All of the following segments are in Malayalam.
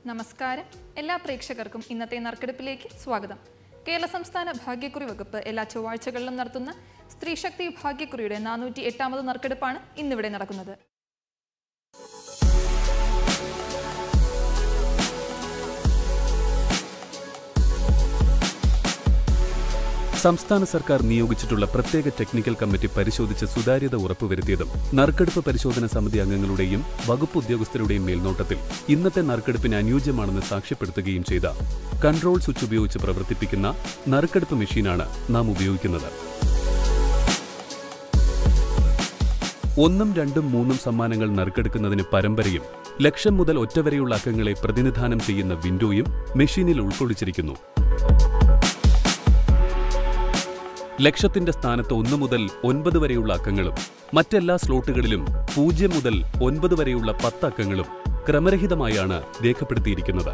നമസ്കാരം എല്ലാ പ്രേക്ഷകർക്കും ഇന്നത്തെ നറുക്കെടുപ്പിലേക്ക് സ്വാഗതം കേരള സംസ്ഥാന ഭാഗ്യക്കുറി വകുപ്പ് എല്ലാ ചൊവ്വാഴ്ചകളിലും നടത്തുന്ന സ്ത്രീശക്തി ഭാഗ്യക്കുറിയുടെ നാനൂറ്റി എട്ടാമത് നറുക്കെടുപ്പാണ് ഇന്നിവിടെ നടക്കുന്നത് സംസ്ഥാന സർക്കാർ നിയോഗിച്ചിട്ടുള്ള പ്രത്യേക ടെക്നിക്കൽ കമ്മിറ്റി പരിശോധിച്ച് സുതാര്യത ഉറപ്പുവരുത്തിയതും നറുക്കെടുപ്പ് പരിശോധന സമിതി അംഗങ്ങളുടെയും വകുപ്പ് ഉദ്യോഗസ്ഥരുടെയും മേൽനോട്ടത്തിൽ ഇന്നത്തെ നറുക്കെടുപ്പിന് അനുയോജ്യമാണെന്ന് സാക്ഷ്യപ്പെടുത്തുകയും ചെയ്ത കൺട്രോൾ സ്വിച്ച് ഉപയോഗിച്ച് പ്രവർത്തിപ്പിക്കുന്ന നറുക്കെടുപ്പ് മെഷീനാണ് നാം ഉപയോഗിക്കുന്നത് ഒന്നും രണ്ടും മൂന്നും സമ്മാനങ്ങൾ നറുക്കെടുക്കുന്നതിന് പരമ്പരയും ലക്ഷം മുതൽ ഒറ്റ വരെയുള്ള അക്കങ്ങളെ പ്രതിനിധാനം ചെയ്യുന്ന വിൻഡോയും മെഷീനിൽ ഉൾക്കൊള്ളിച്ചിരിക്കുന്നു ലക്ഷത്തിന്റെ സ്ഥാനത്ത് ഒന്ന് മുതൽ ഒൻപത് വരെയുള്ള അക്കങ്ങളും മറ്റെല്ലാ സ്ലോട്ടുകളിലും പൂജ്യം മുതൽ ഒൻപത് വരെയുള്ള പത്ത് അക്കങ്ങളും ക്രമരഹിതമായാണ് രേഖപ്പെടുത്തിയിരിക്കുന്നത്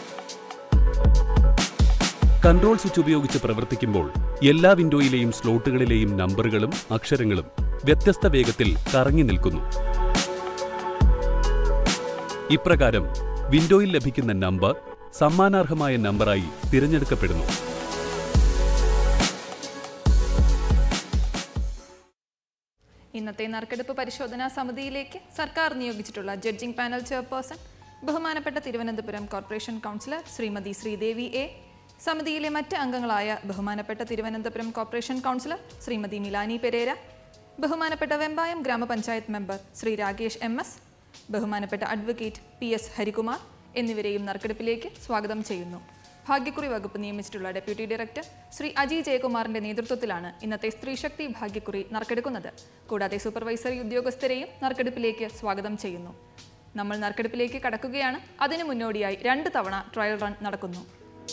കൺട്രോൾ സ്വിച്ച് ഉപയോഗിച്ച് പ്രവർത്തിക്കുമ്പോൾ എല്ലാ വിൻഡോയിലെയും സ്ലോട്ടുകളിലെയും നമ്പറുകളും അക്ഷരങ്ങളും വ്യത്യസ്ത വേഗത്തിൽ കറങ്ങി നിൽക്കുന്നു ഇപ്രകാരം വിൻഡോയിൽ ലഭിക്കുന്ന നമ്പർ സമ്മാനാർഹമായ നമ്പറായി തിരഞ്ഞെടുക്കപ്പെടുന്നു ഇന്നത്തെ നറുക്കെടുപ്പ് പരിശോധനാ സമിതിയിലേക്ക് സർക്കാർ നിയോഗിച്ചിട്ടുള്ള ജഡ്ജിംഗ് പാനൽ ചെയർപേഴ്സൺ ബഹുമാനപ്പെട്ട Thiruvananthapuram corporation councillor Shrimati Sreedevi A സമിതിയിലെ മറ്റ് അംഗങ്ങളായ ബഹുമാനപ്പെട്ട തിരുവനന്തപുരം കോർപ്പറേഷൻ കൗൺസിലർ ശ്രീമതി മിലാനി പെരേര ബഹുമാനപ്പെട്ട വെമ്പായം ഗ്രാമപഞ്ചായത്ത് member Shri Rakesh M S ബഹുമാനപ്പെട്ട അഡ്വക്കേറ്റ് പി എസ് ഹരികുമാർ എന്നിവരെയും നറുക്കെടുപ്പിലേക്ക് സ്വാഗതം ചെയ്യുന്നു ഭാഗ്യക്കുറി വകുപ്പ് നിയമിച്ചിട്ടുള്ള ഡെപ്യൂട്ടി ഡയറക്ടർ ശ്രീ അജി ജയകുമാറിന്റെ നേതൃത്വത്തിലാണ് ഇന്നത്തെ സ്ത്രീശക്തി ഭാഗ്യക്കുറി നറുക്കെടുക്കുന്നത് കൂടാതെ സൂപ്പർവൈസറി ഉദ്യോഗസ്ഥരെയും നറുക്കെടുപ്പിലേക്ക് സ്വാഗതം ചെയ്യുന്നു നമ്മൾ നറുക്കെടുപ്പിലേക്ക് കടക്കുകയാണ് അതിനു മുന്നോടിയായി രണ്ട് തവണ ട്രയൽ റൺ നടക്കുന്നു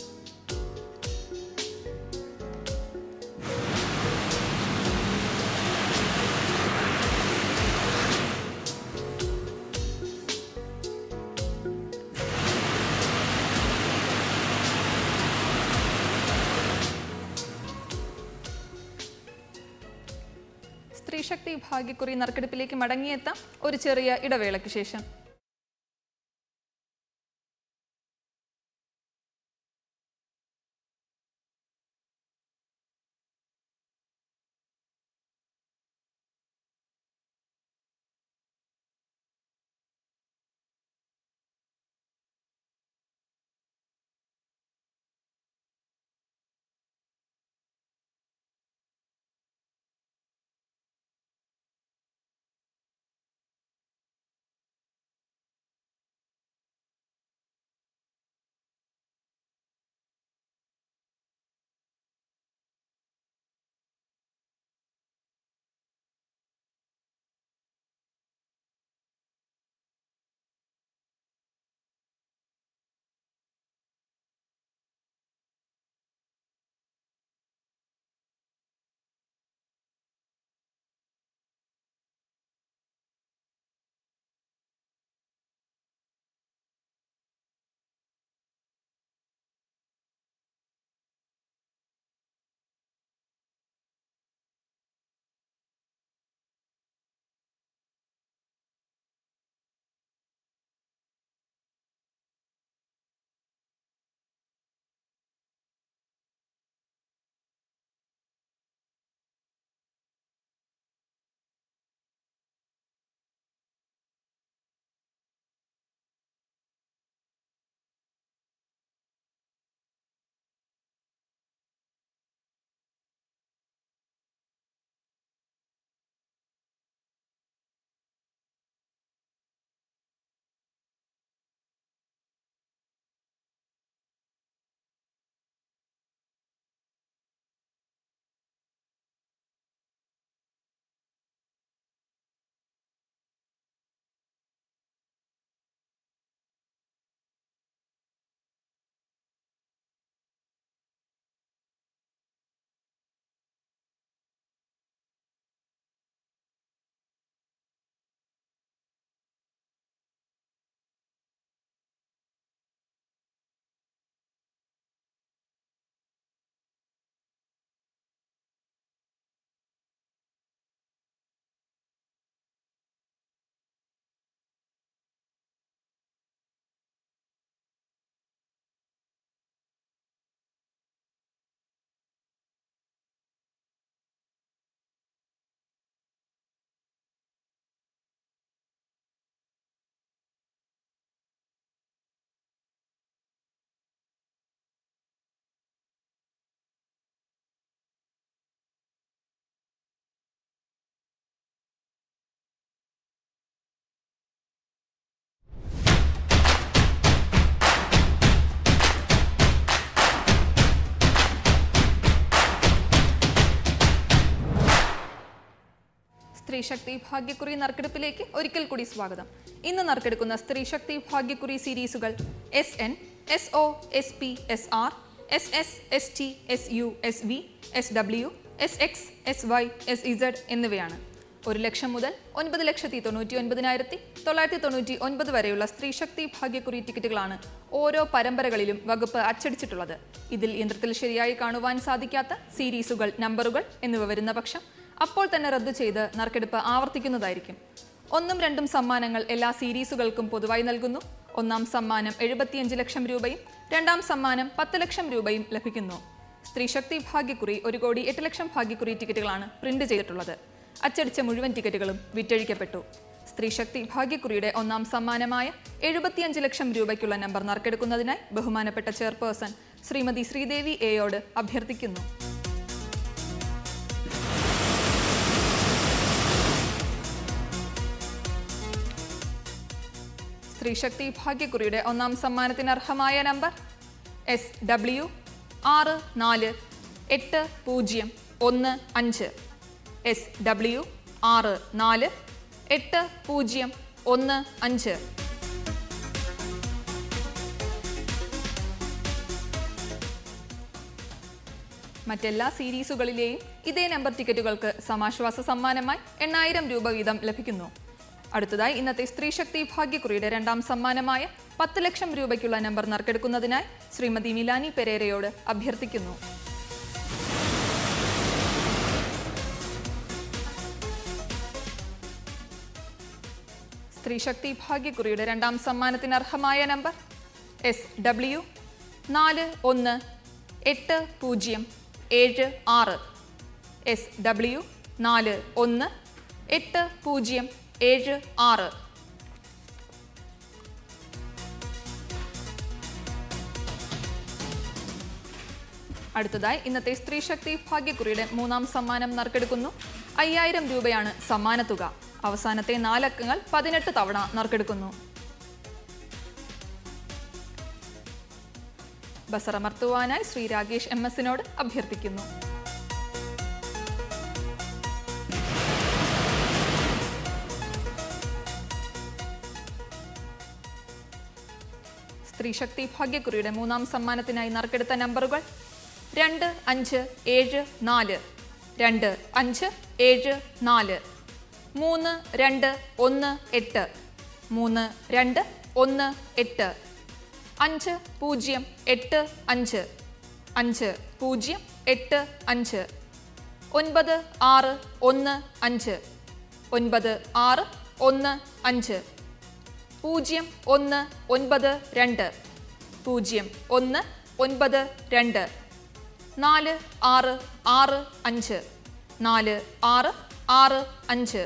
സ്ത്രീശക്തി ഭാഗ്യക്കുറി നറുക്കെടുപ്പിലേക്ക് മടങ്ങിയെത്താം ഒരു ചെറിയ ഇടവേളയ്ക്ക് ശേഷം സ്ത്രീശക്തി ഭാഗ്യക്കുറി നറുക്കെടുപ്പിലേക്ക് ഒരിക്കൽ കൂടി സ്വാഗതം ഇന്ന് നറുക്കെടുക്കുന്ന സ്ത്രീശക്തി ഭാഗ്യക്കുറി സീരീസുകൾ S N S O S P S R S S S T S U S V S W S X S Y S Z എന്നിവയാണ് ഒരു ലക്ഷം മുതൽ ഒൻപത് ലക്ഷത്തി തൊണ്ണൂറ്റി ഒൻപതിനായിരത്തി തൊള്ളായിരത്തി തൊണ്ണൂറ്റി ഒൻപത് വരെയുള്ള സ്ത്രീശക്തി ഭാഗ്യക്കുറി ടിക്കറ്റുകളാണ് ഓരോ പരമ്പരകളിലും വകുപ്പ് അച്ചടിച്ചിട്ടുള്ളത് ഇതിൽ യന്ത്രത്തിൽ ശരിയായി കാണുവാൻ സാധിക്കാത്ത സീരീസുകൾ നമ്പറുകൾ എന്നിവ വരുന്ന പക്ഷം അപ്പോൾ തന്നെ റദ്ദു ചെയ്ത് നറുക്കെടുപ്പ് ആവർത്തിക്കുന്നതായിരിക്കും ഒന്നും രണ്ടും സമ്മാനങ്ങൾ എല്ലാ സീരീസുകൾക്കും പൊതുവായി നൽകുന്നു ഒന്നാം സമ്മാനം എഴുപത്തിയഞ്ച് ലക്ഷം രൂപയും രണ്ടാം സമ്മാനം പത്ത് ലക്ഷം രൂപയും ലഭിക്കുന്നു സ്ത്രീശക്തി ഭാഗ്യക്കുറി ഒരു കോടി എട്ട് ലക്ഷം ഭാഗ്യക്കുറി ടിക്കറ്റുകളാണ് പ്രിന്റ് ചെയ്തിട്ടുള്ളത് അച്ചടിച്ച മുഴുവൻ ടിക്കറ്റുകളും വിറ്റഴിക്കപ്പെട്ടു സ്ത്രീശക്തി ഭാഗ്യക്കുറിയുടെ ഒന്നാം സമ്മാനമായ എഴുപത്തിയഞ്ച് ലക്ഷം രൂപയ്ക്കുള്ള നമ്പർ നറുക്കെടുക്കുന്നതിനായി ബഹുമാനപ്പെട്ട ചെയർപേഴ്സൺ ശ്രീമതി ശ്രീദേവി എയോട് അഭ്യർത്ഥിക്കുന്നു സ്ത്രീശക്തി ഭാഗ്യക്കുറിയുടെ ഒന്നാം സമ്മാനത്തിന് അർഹമായ നമ്പർ എസ് ഡബ്ല്യു ആറ് നാല് എട്ട് പൂജ്യം ഒന്ന് അഞ്ച് എസ് ഡബ്ല്യു ആറ് നാല് എട്ട് പൂജ്യം ഒന്ന് അഞ്ച് മറ്റെല്ലാ സീരീസുകളിലെയും ഇതേ നമ്പർ ടിക്കറ്റുകൾക്ക് സമാശ്വാസ സമ്മാനമായി എണ്ണായിരം രൂപ വീതം ലഭിക്കുന്നു അടുത്തതായി ഇന്നത്തെ സ്ത്രീശക്തി ഭാഗ്യക്കുറിയുടെ രണ്ടാം സമ്മാനമായ പത്ത് ലക്ഷം രൂപയ്ക്കുള്ള നമ്പർ നറുക്കെടുക്കുന്നതിനായി ശ്രീമതി മിലാനി പെരേരയോട് അഭ്യർത്ഥിക്കുന്നു സ്ത്രീശക്തി ഭാഗ്യക്കുറിയുടെ രണ്ടാം സമ്മാനത്തിന് അർഹമായ നമ്പർ എസ് ഡബ്ല്യു നാല് ഒന്ന് എട്ട് പൂജ്യം ഏഴ് ആറ് എസ് ഡബ്ല്യു നാല് ഒന്ന് എട്ട് പൂജ്യം ഏഴ് ആറ് അടുത്തതായി ഇന്നത്തെ സ്ത്രീശക്തി ഭാഗ്യക്കുറിയുടെ മൂന്നാം സമ്മാനം നറുക്കെടുക്കുന്നു അയ്യായിരം രൂപയാണ് സമ്മാനത്തുക അവസാനത്തെ നാലക്കങ്ങൾ പതിനെട്ട് തവണ നറുക്കെടുക്കുന്നു ബസറമർത്തുവാനായി ശ്രീ രാകേഷ് എം എസിനോട് അഭ്യർത്ഥിക്കുന്നു സ്ത്രീശക്തി ഭാഗ്യക്കുറിയുടെ മൂന്നാം സമ്മാനത്തിനായി നറുക്കെടുത്ത നമ്പറുകൾ രണ്ട് അഞ്ച് ഏഴ് നാല് രണ്ട് അഞ്ച് ഏഴ് നാല് മൂന്ന് രണ്ട് ഒന്ന് എട്ട് മൂന്ന് രണ്ട് ഒന്ന് എട്ട് അഞ്ച് പൂജ്യം എട്ട് അഞ്ച് അഞ്ച് പൂജ്യം എട്ട് അഞ്ച് ഒൻപത് ആറ് ഒന്ന് അഞ്ച് ഒൻപത് ആറ് ഒന്ന് അഞ്ച് പൂജ്യം ഒന്ന് ഒൻപത് രണ്ട് പൂജ്യം ഒന്ന് ഒൻപത് രണ്ട് നാല് ആറ് ആറ് അഞ്ച് നാല് ആറ് ആറ് അഞ്ച്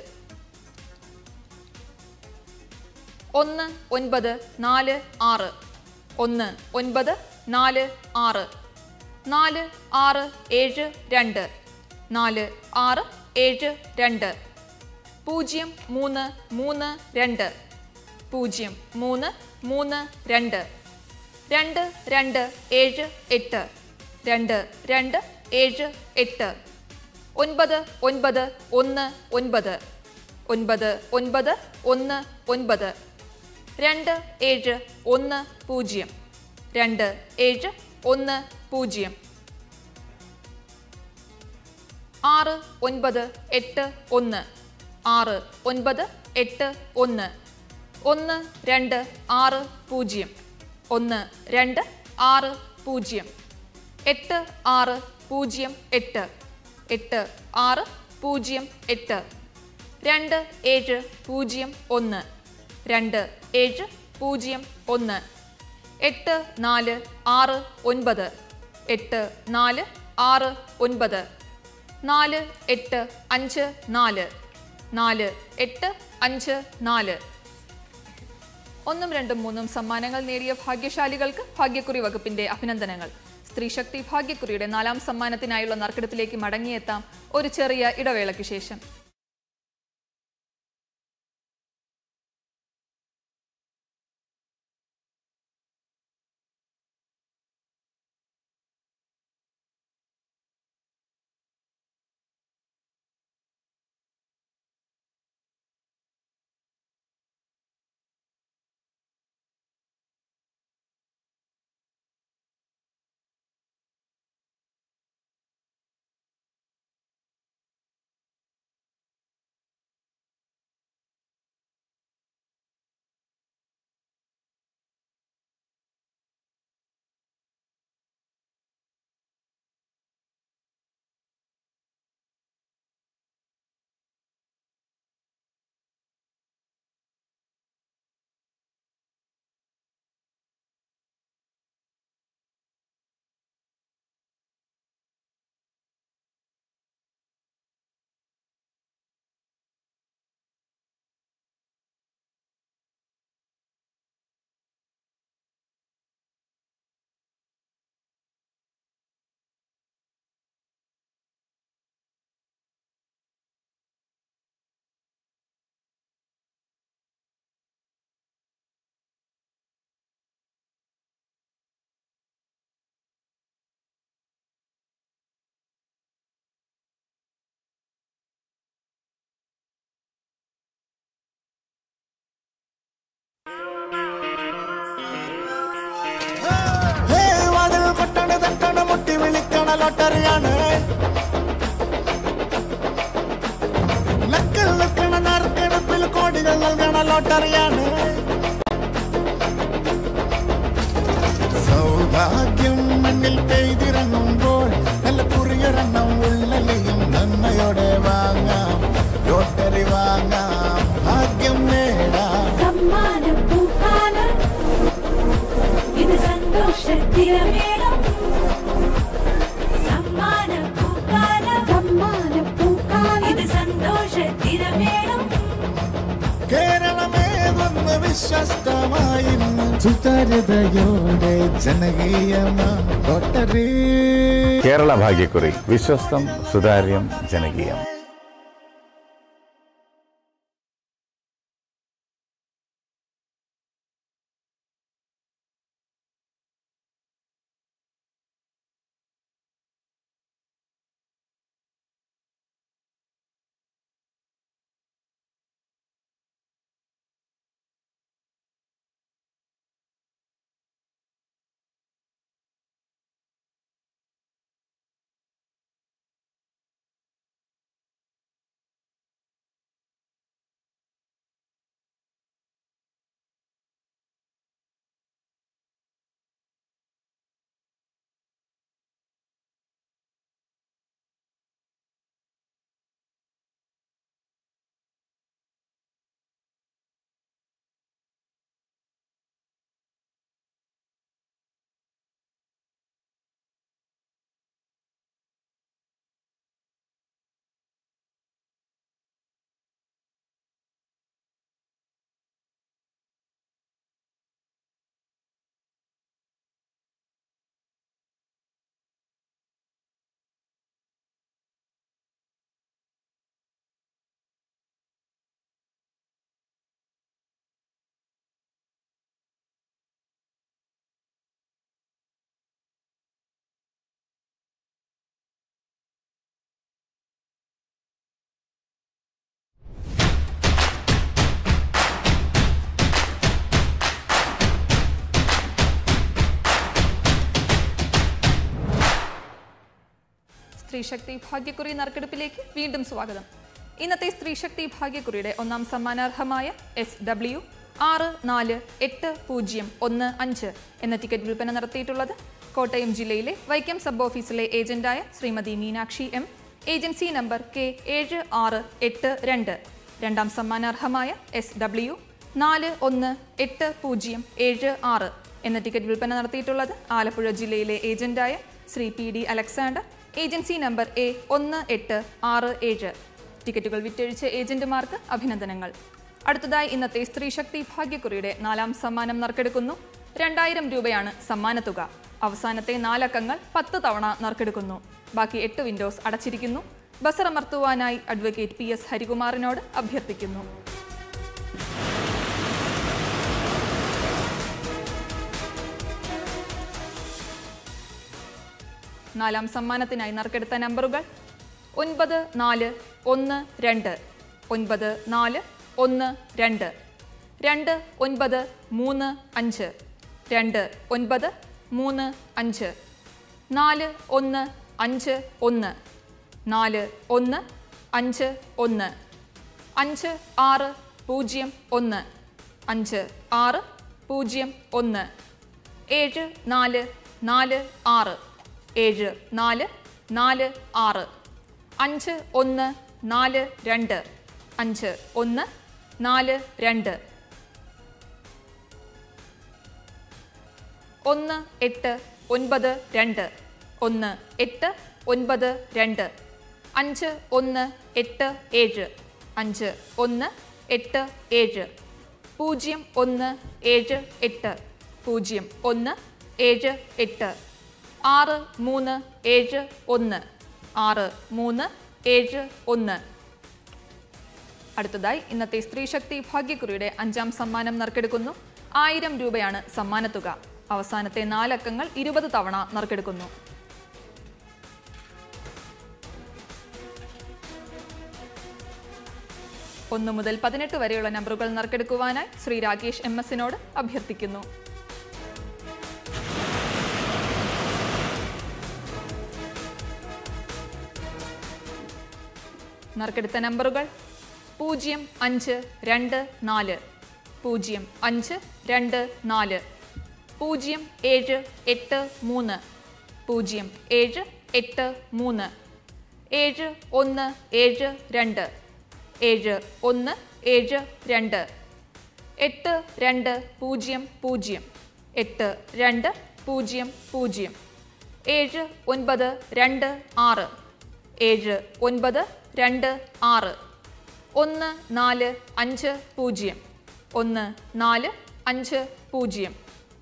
ഒന്ന് ഒൻപത് നാല് ആറ് ഒന്ന് ഒൻപത് നാല് ആറ് നാല് ആറ് ഏഴ് രണ്ട് നാല് ആറ് ഏഴ് രണ്ട് പൂജ്യം മൂന്ന് മൂന്ന് രണ്ട് പൂജ്യം മൂന്ന് മൂന്ന് രണ്ട് രണ്ട് രണ്ട് ഏഴ് എട്ട് രണ്ട് രണ്ട് ഏഴ് എട്ട് ഒൻപത് ഒൻപത് ഒന്ന് ഒൻപത് ഒൻപത് ഒൻപത് ഒന്ന് ഒൻപത് രണ്ട് ഏഴ് ഒന്ന് പൂജ്യം രണ്ട് ഏഴ് ഒന്ന് പൂജ്യം ആറ് ഒൻപത് എട്ട് ഒന്ന് ആറ് ഒൻപത് എട്ട് ഒന്ന് ഒന്ന് രണ്ട് ആറ് പൂജ്യം ഒന്ന് രണ്ട് ആറ് പൂജ്യം എട്ട് ആറ് പൂജ്യം എട്ട് എട്ട് ആറ് പൂജ്യം എട്ട് രണ്ട് ഏഴ് പൂജ്യം ഒന്ന് രണ്ട് ഏഴ് പൂജ്യം ഒന്ന് എട്ട് നാല് ആറ് ഒൻപത് എട്ട് നാല് ആറ് ഒൻപത് നാല് എട്ട് അഞ്ച് നാല് നാല് എട്ട് അഞ്ച് നാല് ഒന്നും രണ്ടും മൂന്നും സമ്മാനങ്ങൾ നേടിയ ഭാഗ്യശാലികൾക്ക് ഭാഗ്യക്കുറി വകുപ്പിന്റെ അഭിനന്ദനങ്ങൾ സ്ത്രീശക്തി ഭാഗ്യക്കുറിയുടെ നാലാം സമ്മാനത്തിനായുള്ള നറുക്കെടുപ്പിലേക്ക് മടങ്ങിയെത്താം ഒരു ചെറിയ ഇടവേളയ്ക്ക് ശേഷം തട്ടണ മുട്ടി വിളിക്കണ ലോട്ടറിയാണ് ലക്കിൽ നിൽക്കണ നറുക്കെടുപ്പിൽ കോടികൾ നൽകണ ലോട്ടറിയാണ് സൗഭാഗ്യം മണ്ണിൽ പെയ്തിറങ്ങുമ്പോൾ നല്ല കുറിയൊരെണ്ണം ഉള്ളലിയും നന്മയോടെ വാങ്ങാം ലോട്ടറി വാങ്ങാം ഭാഗ്യം നേടാം സമ്മാനം പൂക്കാലം ഇത് സന്തോഷത്തിരമേളം സമ്മാനം പൂക്കാലം സമ്മാനം പൂക്കാലം ഇത് സന്തോഷത്തിരമേളം കേരളമേതൊന്ന് വിശ്വസ്തമായി സുതാര്യതയോടെ ജനകീയമാം ലോട്ടറി കേരള ഭാഗ്യക്കുറി വിശ്വസ്തം സുതാര്യം ജനകീയം സ്ത്രീശക്തി ഭാഗ്യക്കുറി നറുക്കെടുപ്പിലേക്ക് വീണ്ടും സ്വാഗതം ഇന്നത്തെ സ്ത്രീശക്തി ഭാഗ്യക്കുറിയുടെ ഒന്നാം സമ്മാനാർഹമായ എസ് ഡബ്ല്യു ആറ് നാല് എട്ട് പൂജ്യം ഒന്ന് അഞ്ച് എന്ന ടിക്കറ്റ് വിൽപ്പന നടത്തിയിട്ടുള്ളത് കോട്ടയം ജില്ലയിലെ വൈക്കം സബ് ഓഫീസിലെ ഏജന്റായ Shrimati Meenakshi M agency number K ഏഴ് ആറ് എട്ട് രണ്ട് രണ്ടാം സമ്മാനാർഹമായ എസ് ഡബ്ല്യു നാല് ഒന്ന് എട്ട് പൂജ്യം ഏഴ് ആറ് എന്ന ടിക്കറ്റ് വിൽപ്പന നടത്തിയിട്ടുള്ളത് ആലപ്പുഴ ജില്ലയിലെ ഏജന്റായ Shri P D Alexander agency number A ഒന്ന് എട്ട് ആറ് ഏഴ് ടിക്കറ്റുകൾ വിറ്റഴിച്ച ഏജന്റുമാർക്ക് അഭിനന്ദനങ്ങൾ അടുത്തതായി ഇന്നത്തെ സ്ത്രീശക്തി ഭാഗ്യക്കുറിയുടെ നാലാം സമ്മാനം നറുക്കെടുക്കുന്നു രണ്ടായിരം രൂപയാണ് സമ്മാനത്തുക അവസാനത്തെ നാലക്കങ്ങൾ പത്ത് തവണ നറുക്കെടുക്കുന്നു ബാക്കി എട്ട് വിൻഡോസ് അടച്ചിരിക്കുന്നു ബസറമർത്തുവാനായി അഡ്വക്കേറ്റ് പി എസ് ഹരികുമാറിനോട് അഭ്യർത്ഥിക്കുന്നു നാലാം സമ്മാനത്തിനായി നറുക്കെടുത്ത നമ്പറുകൾ ഒൻപത് നാല് ഒന്ന് രണ്ട് ഒൻപത് നാല് ഒന്ന് രണ്ട് രണ്ട് ഒൻപത് മൂന്ന് അഞ്ച് രണ്ട് ഒൻപത് മൂന്ന് അഞ്ച് നാല് ഒന്ന് അഞ്ച് ഒന്ന് നാല് ഒന്ന് അഞ്ച് ഒന്ന് അഞ്ച് ആറ് പൂജ്യം ഒന്ന് അഞ്ച് ആറ് പൂജ്യം ഒന്ന് ഏഴ് നാല് നാല് ആറ് ഏഴ് നാല് നാല് ആറ് അഞ്ച് ഒന്ന് നാല് രണ്ട് അഞ്ച് ഒന്ന് നാല് രണ്ട് ഒന്ന് എട്ട് ഒൻപത് രണ്ട് ഒന്ന് എട്ട് ഒൻപത് രണ്ട് അഞ്ച് ഒന്ന് എട്ട് ഏഴ് അഞ്ച് ഒന്ന് എട്ട് ഏഴ് പൂജ്യം ഒന്ന് ഏഴ് എട്ട് പൂജ്യം ഒന്ന് ഏഴ് എട്ട് ആറ് മൂന്ന് ഏഴ് ഒന്ന് ആറ് മൂന്ന് ഏഴ് ഒന്ന് അടുത്തതായി ഇന്നത്തെ സ്ത്രീശക്തി ഭാഗ്യക്കുറിയുടെ അഞ്ചാം സമ്മാനം നറുക്കെടുക്കുന്നു ആയിരം രൂപയാണ് സമ്മാനത്തുക അവസാനത്തെ നാലക്കങ്ങൾ ഇരുപത് തവണ നറുക്കെടുക്കുന്നു ഒന്ന് മുതൽ പതിനെട്ട് വരെയുള്ള നമ്പറുകൾ നറുക്കെടുക്കുവാനായി ശ്രീ രാകേഷ് എം എസിനോട് അഭ്യർത്ഥിക്കുന്നു നറുക്കെടുത്ത നമ്പറുകൾ പൂജ്യം അഞ്ച് രണ്ട് നാല് പൂജ്യം അഞ്ച് രണ്ട് നാല് പൂജ്യം ഏഴ് എട്ട് മൂന്ന് പൂജ്യം ഏഴ് എട്ട് മൂന്ന് ഏഴ് ഒന്ന് ഏഴ് രണ്ട് ഏഴ് ഒന്ന് ഏഴ് രണ്ട് എട്ട് രണ്ട് പൂജ്യം പൂജ്യം എട്ട് രണ്ട് പൂജ്യം പൂജ്യം ഏഴ് ഒൻപത് രണ്ട് ആറ് ഏഴ് ഒൻപത് രണ്ട് ആറ് ഒന്ന് നാല് അഞ്ച് പൂജ്യം ഒന്ന് നാല് അഞ്ച് പൂജ്യം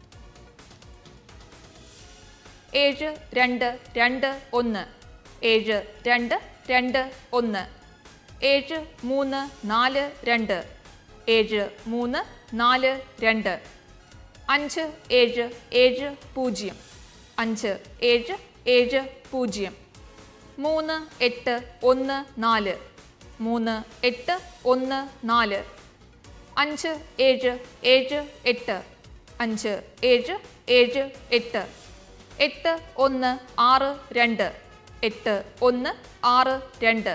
ഏഴ് രണ്ട് രണ്ട് ഒന്ന് ഏഴ് രണ്ട് രണ്ട് ഒന്ന് ഏഴ് മൂന്ന് നാല് രണ്ട് ഏഴ് മൂന്ന് നാല് രണ്ട് അഞ്ച് ഏഴ് ഏഴ് പൂജ്യം അഞ്ച് ഏഴ് ഏഴ് പൂജ്യം മൂന്ന് എട്ട് ഒന്ന് നാല് മൂന്ന് എട്ട് ഒന്ന് നാല് അഞ്ച് ഏഴ് ഏഴ് എട്ട് അഞ്ച് ഏഴ് ഏഴ് എട്ട് എട്ട് ഒന്ന് ആറ് രണ്ട് എട്ട് ഒന്ന് ആറ് രണ്ട്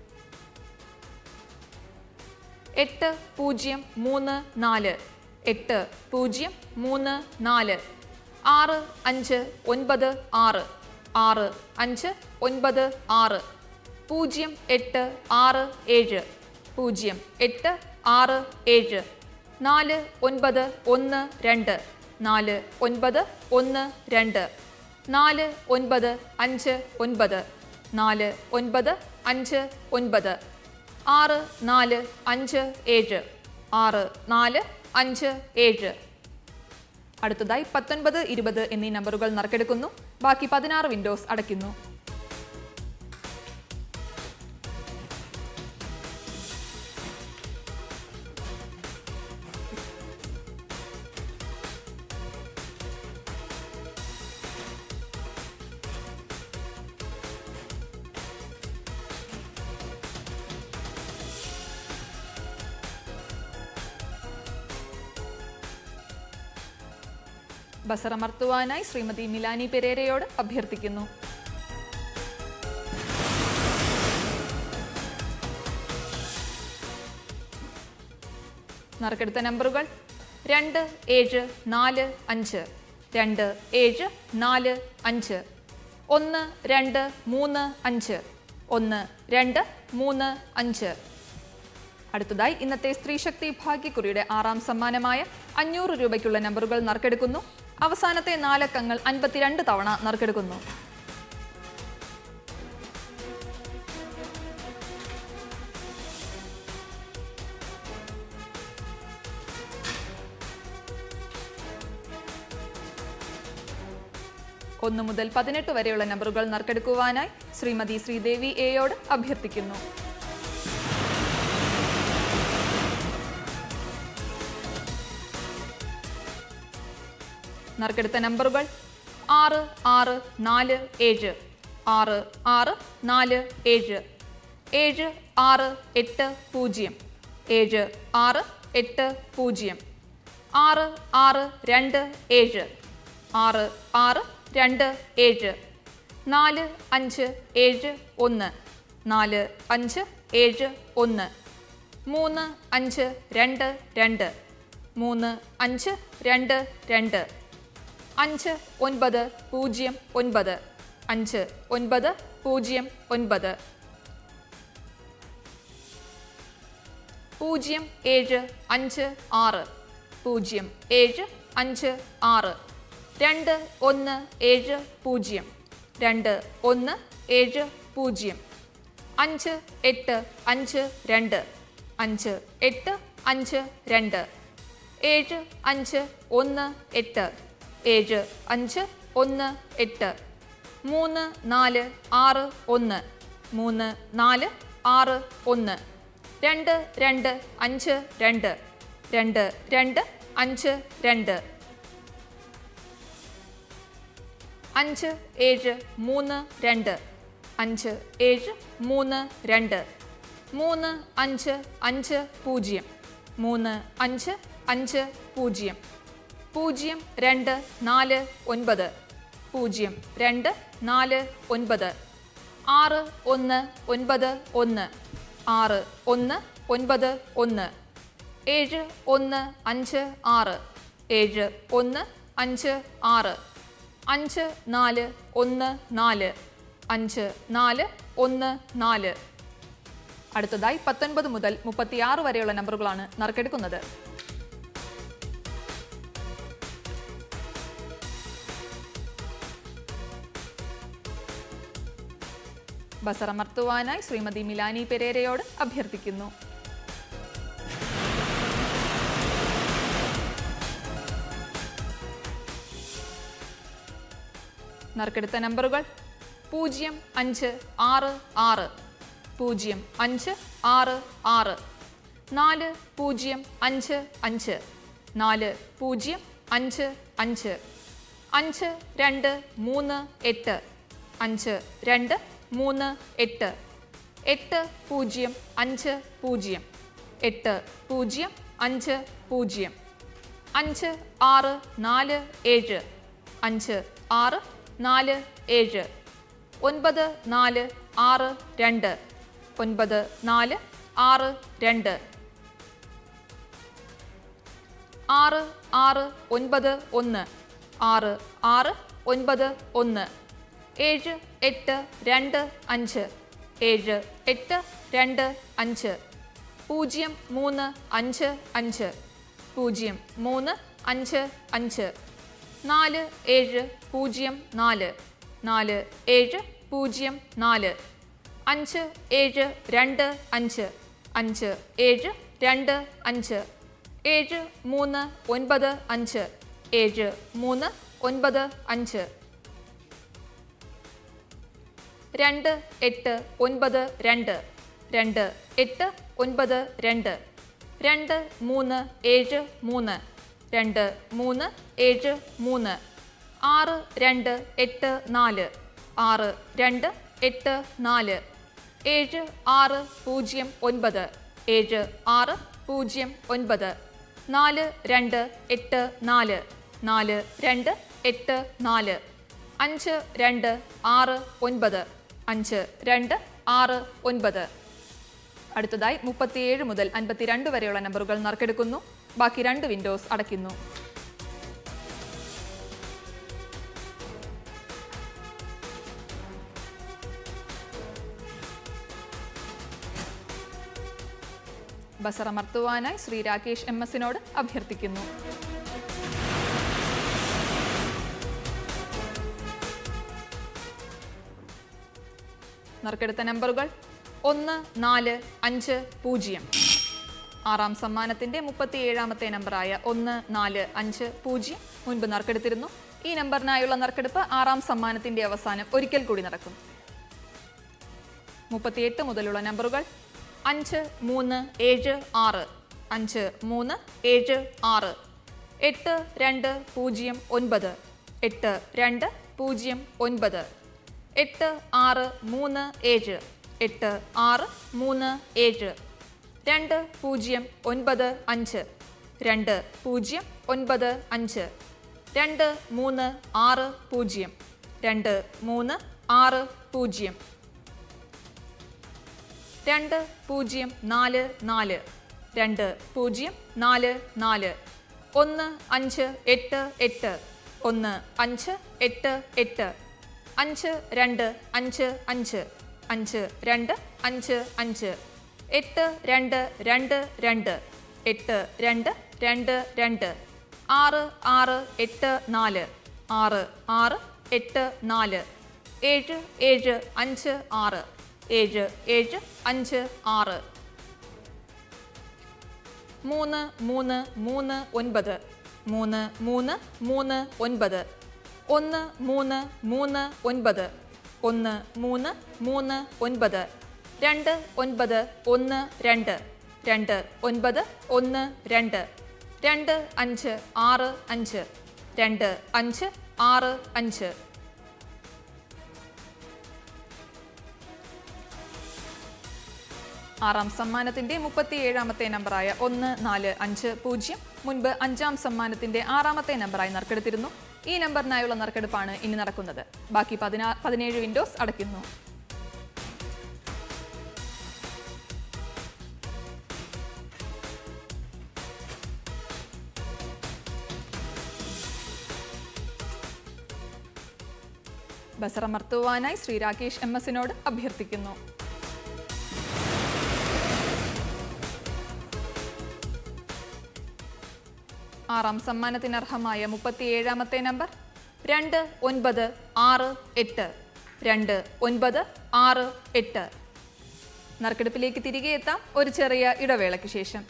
എട്ട് പൂജ്യം മൂന്ന് നാല് എട്ട് പൂജ്യം മൂന്ന് നാല് ആറ് അഞ്ച് ഒൻപത് ആറ് ആറ് അഞ്ച് ഒൻപത് ആറ് പൂജ്യം എട്ട് ആറ് ഏഴ് പൂജ്യം എട്ട് ആറ് ഏഴ് നാല് ഒൻപത് ഒന്ന് രണ്ട് നാല് ഒൻപത് ഒന്ന് രണ്ട് നാല് ഒൻപത് അഞ്ച് ഒൻപത് നാല് ഒൻപത് അഞ്ച് ഒൻപത് ആറ് നാല് അഞ്ച് ഏഴ് ആറ് നാല് അഞ്ച് ഏഴ് അടുത്തതായി പത്തൊൻപത് ഇരുപത് എന്നീ നമ്പറുകൾ നറുക്കെടുക്കുന്നു ബാക്കി പതിനാറ് വിൻഡോസ് അടയ്ക്കുന്നു ബസറമർത്തുവാനായി ശ്രീമതി മിലാനി പെരേരയോട് അഭ്യർത്ഥിക്കുന്നു നറുക്കെടുത്ത നമ്പറുകൾ രണ്ട് ഏഴ് നാല് അഞ്ച് രണ്ട് ഏഴ് നാല് അഞ്ച് ഒന്ന് രണ്ട് മൂന്ന് അഞ്ച് ഒന്ന് രണ്ട് മൂന്ന് അഞ്ച് അടുത്തതായി ഇന്നത്തെ സ്ത്രീശക്തി ഭാഗ്യക്കുറിയുടെ ആറാം സമ്മാനമായ അഞ്ഞൂറ് രൂപയ്ക്കുള്ള നമ്പറുകൾ നറുക്കെടുക്കുന്നു അവസാനത്തെ നാലക്കങ്ങൾ അൻപത്തിരണ്ട് തവണ നറുക്കെടുക്കുന്നു ഒന്ന് മുതൽ പതിനെട്ട് വരെയുള്ള നമ്പറുകൾ നറുക്കെടുക്കുവാനായി ശ്രീമതി ശ്രീദേവി എയോട് അഭ്യർത്ഥിക്കുന്നു നറുക്കെടുത്ത നമ്പറുകൾ ആറ് ആറ് നാല് ഏഴ് ആറ് ആറ് നാല് ഏഴ് ഏഴ് ആറ് എട്ട് പൂജ്യം ഏഴ് ആറ് എട്ട് പൂജ്യം ആറ് ആറ് രണ്ട് ഏഴ് ആറ് ആറ് രണ്ട് ഏഴ് നാല് അഞ്ച് ഏഴ് ഒന്ന് നാല് അഞ്ച് ഏഴ് ഒന്ന് മൂന്ന് അഞ്ച് രണ്ട് രണ്ട് മൂന്ന് അഞ്ച് രണ്ട് രണ്ട് അഞ്ച് ഒൻപത് പൂജ്യം ഒൻപത് അഞ്ച് ഒൻപത് പൂജ്യം ഒൻപത് പൂജ്യം ഏഴ് അഞ്ച് ആറ് പൂജ്യം ഏഴ് അഞ്ച് ആറ് രണ്ട് ഒന്ന് ഏഴ് പൂജ്യം രണ്ട് ഒന്ന് ഏഴ് പൂജ്യം അഞ്ച് എട്ട് അഞ്ച് രണ്ട് അഞ്ച് എട്ട് അഞ്ച് രണ്ട് ഏഴ് അഞ്ച് ഒന്ന് എട്ട് ഏഴ് അഞ്ച് ഒന്ന് എട്ട് മൂന്ന് നാല് ആറ് ഒന്ന് മൂന്ന് നാല് ആറ് ഒന്ന് രണ്ട് രണ്ട് അഞ്ച് രണ്ട് രണ്ട് രണ്ട് അഞ്ച് രണ്ട് അഞ്ച് ഏഴ് മൂന്ന് രണ്ട് അഞ്ച് ഏഴ് മൂന്ന് രണ്ട് മൂന്ന് അഞ്ച് അഞ്ച് പൂജ്യം മൂന്ന് അഞ്ച് അഞ്ച് പൂജ്യം പൂജ്യം രണ്ട് നാല് ഒൻപത് പൂജ്യം രണ്ട് നാല് ഒൻപത് ആറ് ഒന്ന് ഒൻപത് ഒന്ന് ആറ് ഒന്ന് ഒൻപത് ഒന്ന് ഏഴ് ഒന്ന് അഞ്ച് ആറ് ഏഴ് ഒന്ന് അഞ്ച് ആറ് അഞ്ച് നാല് ഒന്ന് നാല് അഞ്ച് നാല് ഒന്ന് നാല് അടുത്തതായി പത്തൊൻപത് മുതൽ മുപ്പത്തിയാറ് വരെയുള്ള നമ്പറുകളാണ് നറുക്കെടുക്കുന്നത് ബസറമർത്തുവാനായി ശ്രീമതി മിലാനി പെരേരയോട് അഭ്യർത്ഥിക്കുന്നു നറുക്കെടുത്ത നമ്പറുകൾ പൂജ്യം അഞ്ച് ആറ് ആറ് പൂജ്യം അഞ്ച് ആറ് ആറ് നാല് പൂജ്യം അഞ്ച് അഞ്ച് നാല് പൂജ്യം അഞ്ച് അഞ്ച് അഞ്ച് രണ്ട് മൂന്ന് എട്ട് അഞ്ച് രണ്ട് മൂന്ന് എട്ട് എട്ട് പൂജ്യം അഞ്ച് പൂജ്യം എട്ട് പൂജ്യം അഞ്ച് പൂജ്യം അഞ്ച് ആറ് നാല് ഏഴ് അഞ്ച് ആറ് നാല് ഏഴ് ഒൻപത് നാല് ആറ് രണ്ട് ഒൻപത് നാല് ആറ് രണ്ട് ആറ് ആറ് ഒൻപത് ഒന്ന് ആറ് ആറ് ഒൻപത് ഒന്ന് ഏഴ് എട്ട് രണ്ട് അഞ്ച് ഏഴ് എട്ട് രണ്ട് അഞ്ച് പൂജ്യം മൂന്ന് അഞ്ച് അഞ്ച് പൂജ്യം മൂന്ന് അഞ്ച് അഞ്ച് നാല് ഏഴ് പൂജ്യം നാല് നാല് ഏഴ് പൂജ്യം നാല് അഞ്ച് ഏഴ് രണ്ട് അഞ്ച് അഞ്ച് ഏഴ് രണ്ട് അഞ്ച് ഏഴ് മൂന്ന് ഒൻപത് അഞ്ച് ഏഴ് മൂന്ന് ഒൻപത് അഞ്ച് രണ്ട് എട്ട് ഒൻപത് രണ്ട് രണ്ട് എട്ട് ഒൻപത് രണ്ട് രണ്ട് മൂന്ന് ഏഴ് മൂന്ന് രണ്ട് മൂന്ന് ഏഴ് മൂന്ന് ആറ് രണ്ട് എട്ട് നാല് ആറ് രണ്ട് എട്ട് നാല് ഏഴ് ആറ് പൂജ്യം ഒൻപത് ഏഴ് ആറ് പൂജ്യം ഒൻപത് നാല് രണ്ട് എട്ട് നാല് നാല് രണ്ട് എട്ട് നാല് അഞ്ച് രണ്ട് ആറ് ഒൻപത് അഞ്ച് രണ്ട് ആറ് ഒൻപത് അടുത്തതായി മുപ്പത്തിയേഴ് മുതൽ അൻപത്തിരണ്ട് വരെയുള്ള നമ്പറുകൾ നറുക്കെടുക്കുന്നു ബാക്കി രണ്ട് വിൻഡോസ് അടയ്ക്കുന്നു ബസറമർത്തുവാനായി ശ്രീ രാകേഷ് എം എസിനോട് അഭ്യർത്ഥിക്കുന്നു നറുക്കെടുത്ത നമ്പറുകൾ ഒന്ന് നാല് അഞ്ച് പൂജ്യം ആറാം സമ്മാനത്തിന്റെ മുപ്പത്തിയേഴാമത്തെ നമ്പറായ ഒന്ന് നാല് അഞ്ച് പൂജ്യം മുൻപ് നറുക്കെടുത്തിരുന്നു ഈ നമ്പറിനായുള്ള നറുക്കെടുപ്പ് ആറാം സമ്മാനത്തിന്റെ അവസാനം ഒരിക്കൽ കൂടി നടക്കും മുപ്പത്തിയെട്ട് മുതലുള്ള നമ്പറുകൾ അഞ്ച് മൂന്ന് ഏഴ് ആറ് അഞ്ച് മൂന്ന് ഏഴ് ആറ് എട്ട് രണ്ട് പൂജ്യം ഒൻപത് എട്ട് രണ്ട് പൂജ്യം ഒൻപത് എട്ട് ആറ് മൂന്ന് ഏഴ് എട്ട് ആറ് മൂന്ന് ഏഴ് രണ്ട് പൂജ്യം ഒൻപത് അഞ്ച് രണ്ട് പൂജ്യം ഒൻപത് അഞ്ച് രണ്ട് മൂന്ന് ആറ് പൂജ്യം രണ്ട് മൂന്ന് ആറ് പൂജ്യം രണ്ട് പൂജ്യം നാല് നാല് രണ്ട് പൂജ്യം നാല് നാല് ഒന്ന് അഞ്ച് എട്ട് എട്ട് ഒന്ന് അഞ്ച് എട്ട് എട്ട് അഞ്ച് രണ്ട് അഞ്ച് അഞ്ച് അഞ്ച് രണ്ട് അഞ്ച് അഞ്ച് എട്ട് രണ്ട് രണ്ട് രണ്ട് എട്ട് രണ്ട് രണ്ട് രണ്ട് ആറ് ആറ് എട്ട് നാല് ആറ് ആറ് എട്ട് നാല് ഏഴ് ഏഴ് അഞ്ച് ആറ് ഏഴ് ഏഴ് അഞ്ച് ആറ് മൂന്ന് മൂന്ന് മൂന്ന് ഒൻപത് മൂന്ന് മൂന്ന് മൂന്ന് ഒൻപത് ഒന്ന് മൂന്ന് മൂന്ന് ഒൻപത് ഒന്ന് മൂന്ന് മൂന്ന് ഒൻപത് രണ്ട് ഒൻപത് ഒന്ന് രണ്ട് രണ്ട് ഒൻപത് ഒന്ന് രണ്ട് രണ്ട് അഞ്ച് ആറ് അഞ്ച് രണ്ട് അഞ്ച് ആറ് അഞ്ച് ആറാം സമ്മാനത്തിന്റെ മുപ്പത്തിയേഴാമത്തെ നമ്പറായ ഒന്ന് നാല് അഞ്ച് പൂജ്യം മുൻപ് അഞ്ചാം സമ്മാനത്തിന്റെ ആറാമത്തെ നമ്പറായി നറുക്കെടുത്തിരുന്നു ഈ നമ്പറിനായുള്ള നറുക്കെടുപ്പാണ് ഇനി നടക്കുന്നത് ബാക്കി പതിനാ പതിനേഴ് വിൻഡോസ് അടയ്ക്കുന്നു ബസറമർത്തുവാനായി ശ്രീ രാകേഷ് എം എസിനോട് അഭ്യർത്ഥിക്കുന്നു ആറാം സമ്മാനത്തിനർഹമായ മുപ്പത്തിയേഴാമത്തെ നമ്പർ രണ്ട് ഒൻപത് ആറ് എട്ട് രണ്ട് ഒൻപത് ആറ് എട്ട് നറുക്കെടുപ്പിലേക്ക് തിരികെ എത്താം ഒരു ചെറിയ ഇടവേളയ്ക്ക് ശേഷം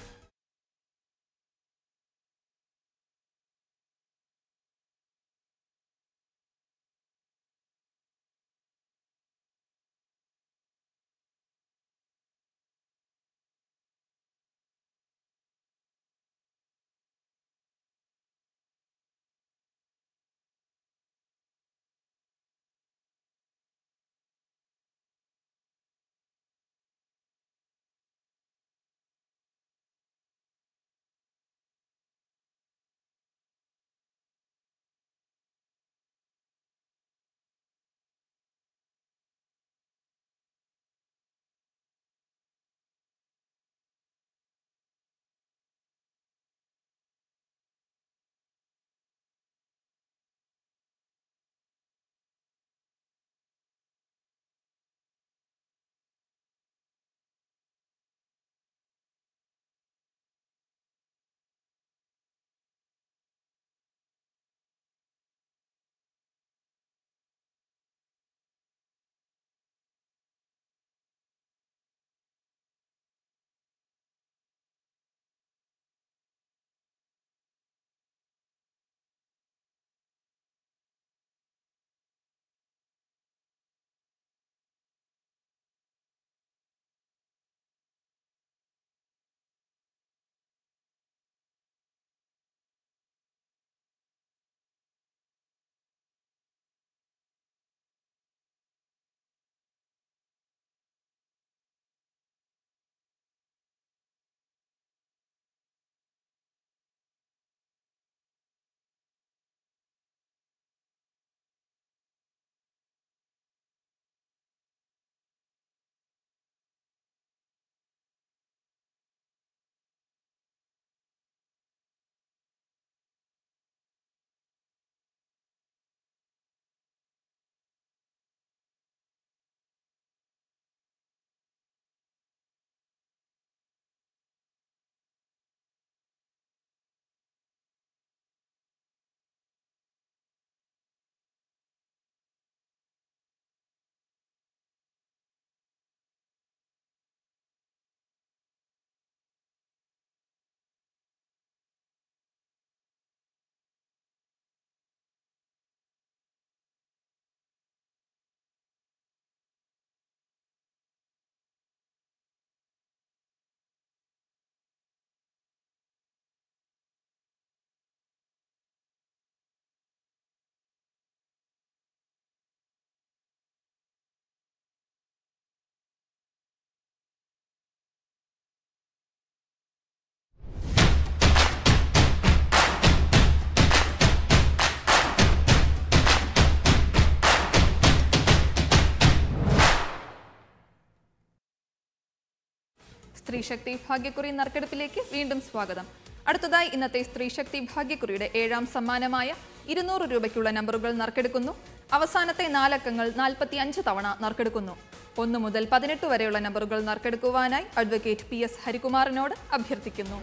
സ്ത്രീശക്തി ഭാഗ്യക്കുറി നറുക്കെടുപ്പിലേക്ക് വീണ്ടും സ്വാഗതം അടുത്തതായി ഇന്നത്തെ സ്ത്രീശക്തി ഭാഗ്യക്കുറിയുടെ ഏഴാം സമ്മാനമായ ഇരുന്നൂറ് രൂപയ്ക്കുള്ള നമ്പറുകൾ നറുക്കെടുക്കുന്നു അവസാനത്തെ നാലക്കങ്ങൾ നാൽപ്പത്തി അഞ്ച് തവണ നറുക്കെടുക്കുന്നു ഒന്ന് മുതൽ പതിനെട്ട് വരെയുള്ള നമ്പറുകൾ നറുക്കെടുക്കുവാനായി അഡ്വക്കേറ്റ് പി എസ് ഹരികുമാറിനോട് അഭ്യർത്ഥിക്കുന്നു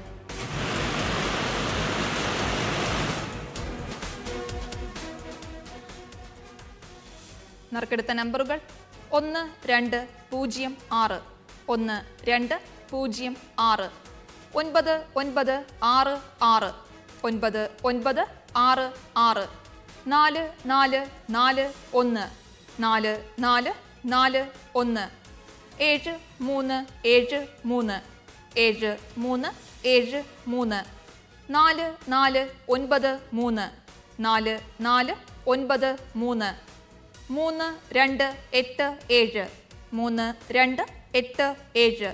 നറുക്കെടുത്ത നമ്പറുകൾ ഒന്ന് രണ്ട് പൂജ്യം ആറ് ഒന്ന് രണ്ട് പൂജ്യം ആറ് ഒൻപത് ഒൻപത് ആറ് ആറ് ഒൻപത് ഒൻപത് ആറ് ആറ് നാല് നാല് നാല് ഒന്ന് നാല് നാല് നാല് ഒന്ന് ഏഴ് മൂന്ന് ഏഴ് മൂന്ന് ഏഴ് മൂന്ന് ഏഴ് മൂന്ന് നാല് നാല് ഒൻപത് മൂന്ന് നാല് നാല് ഒൻപത് മൂന്ന് മൂന്ന് രണ്ട് എട്ട് ഏഴ് മൂന്ന് രണ്ട് എട്ട് ഏഴ്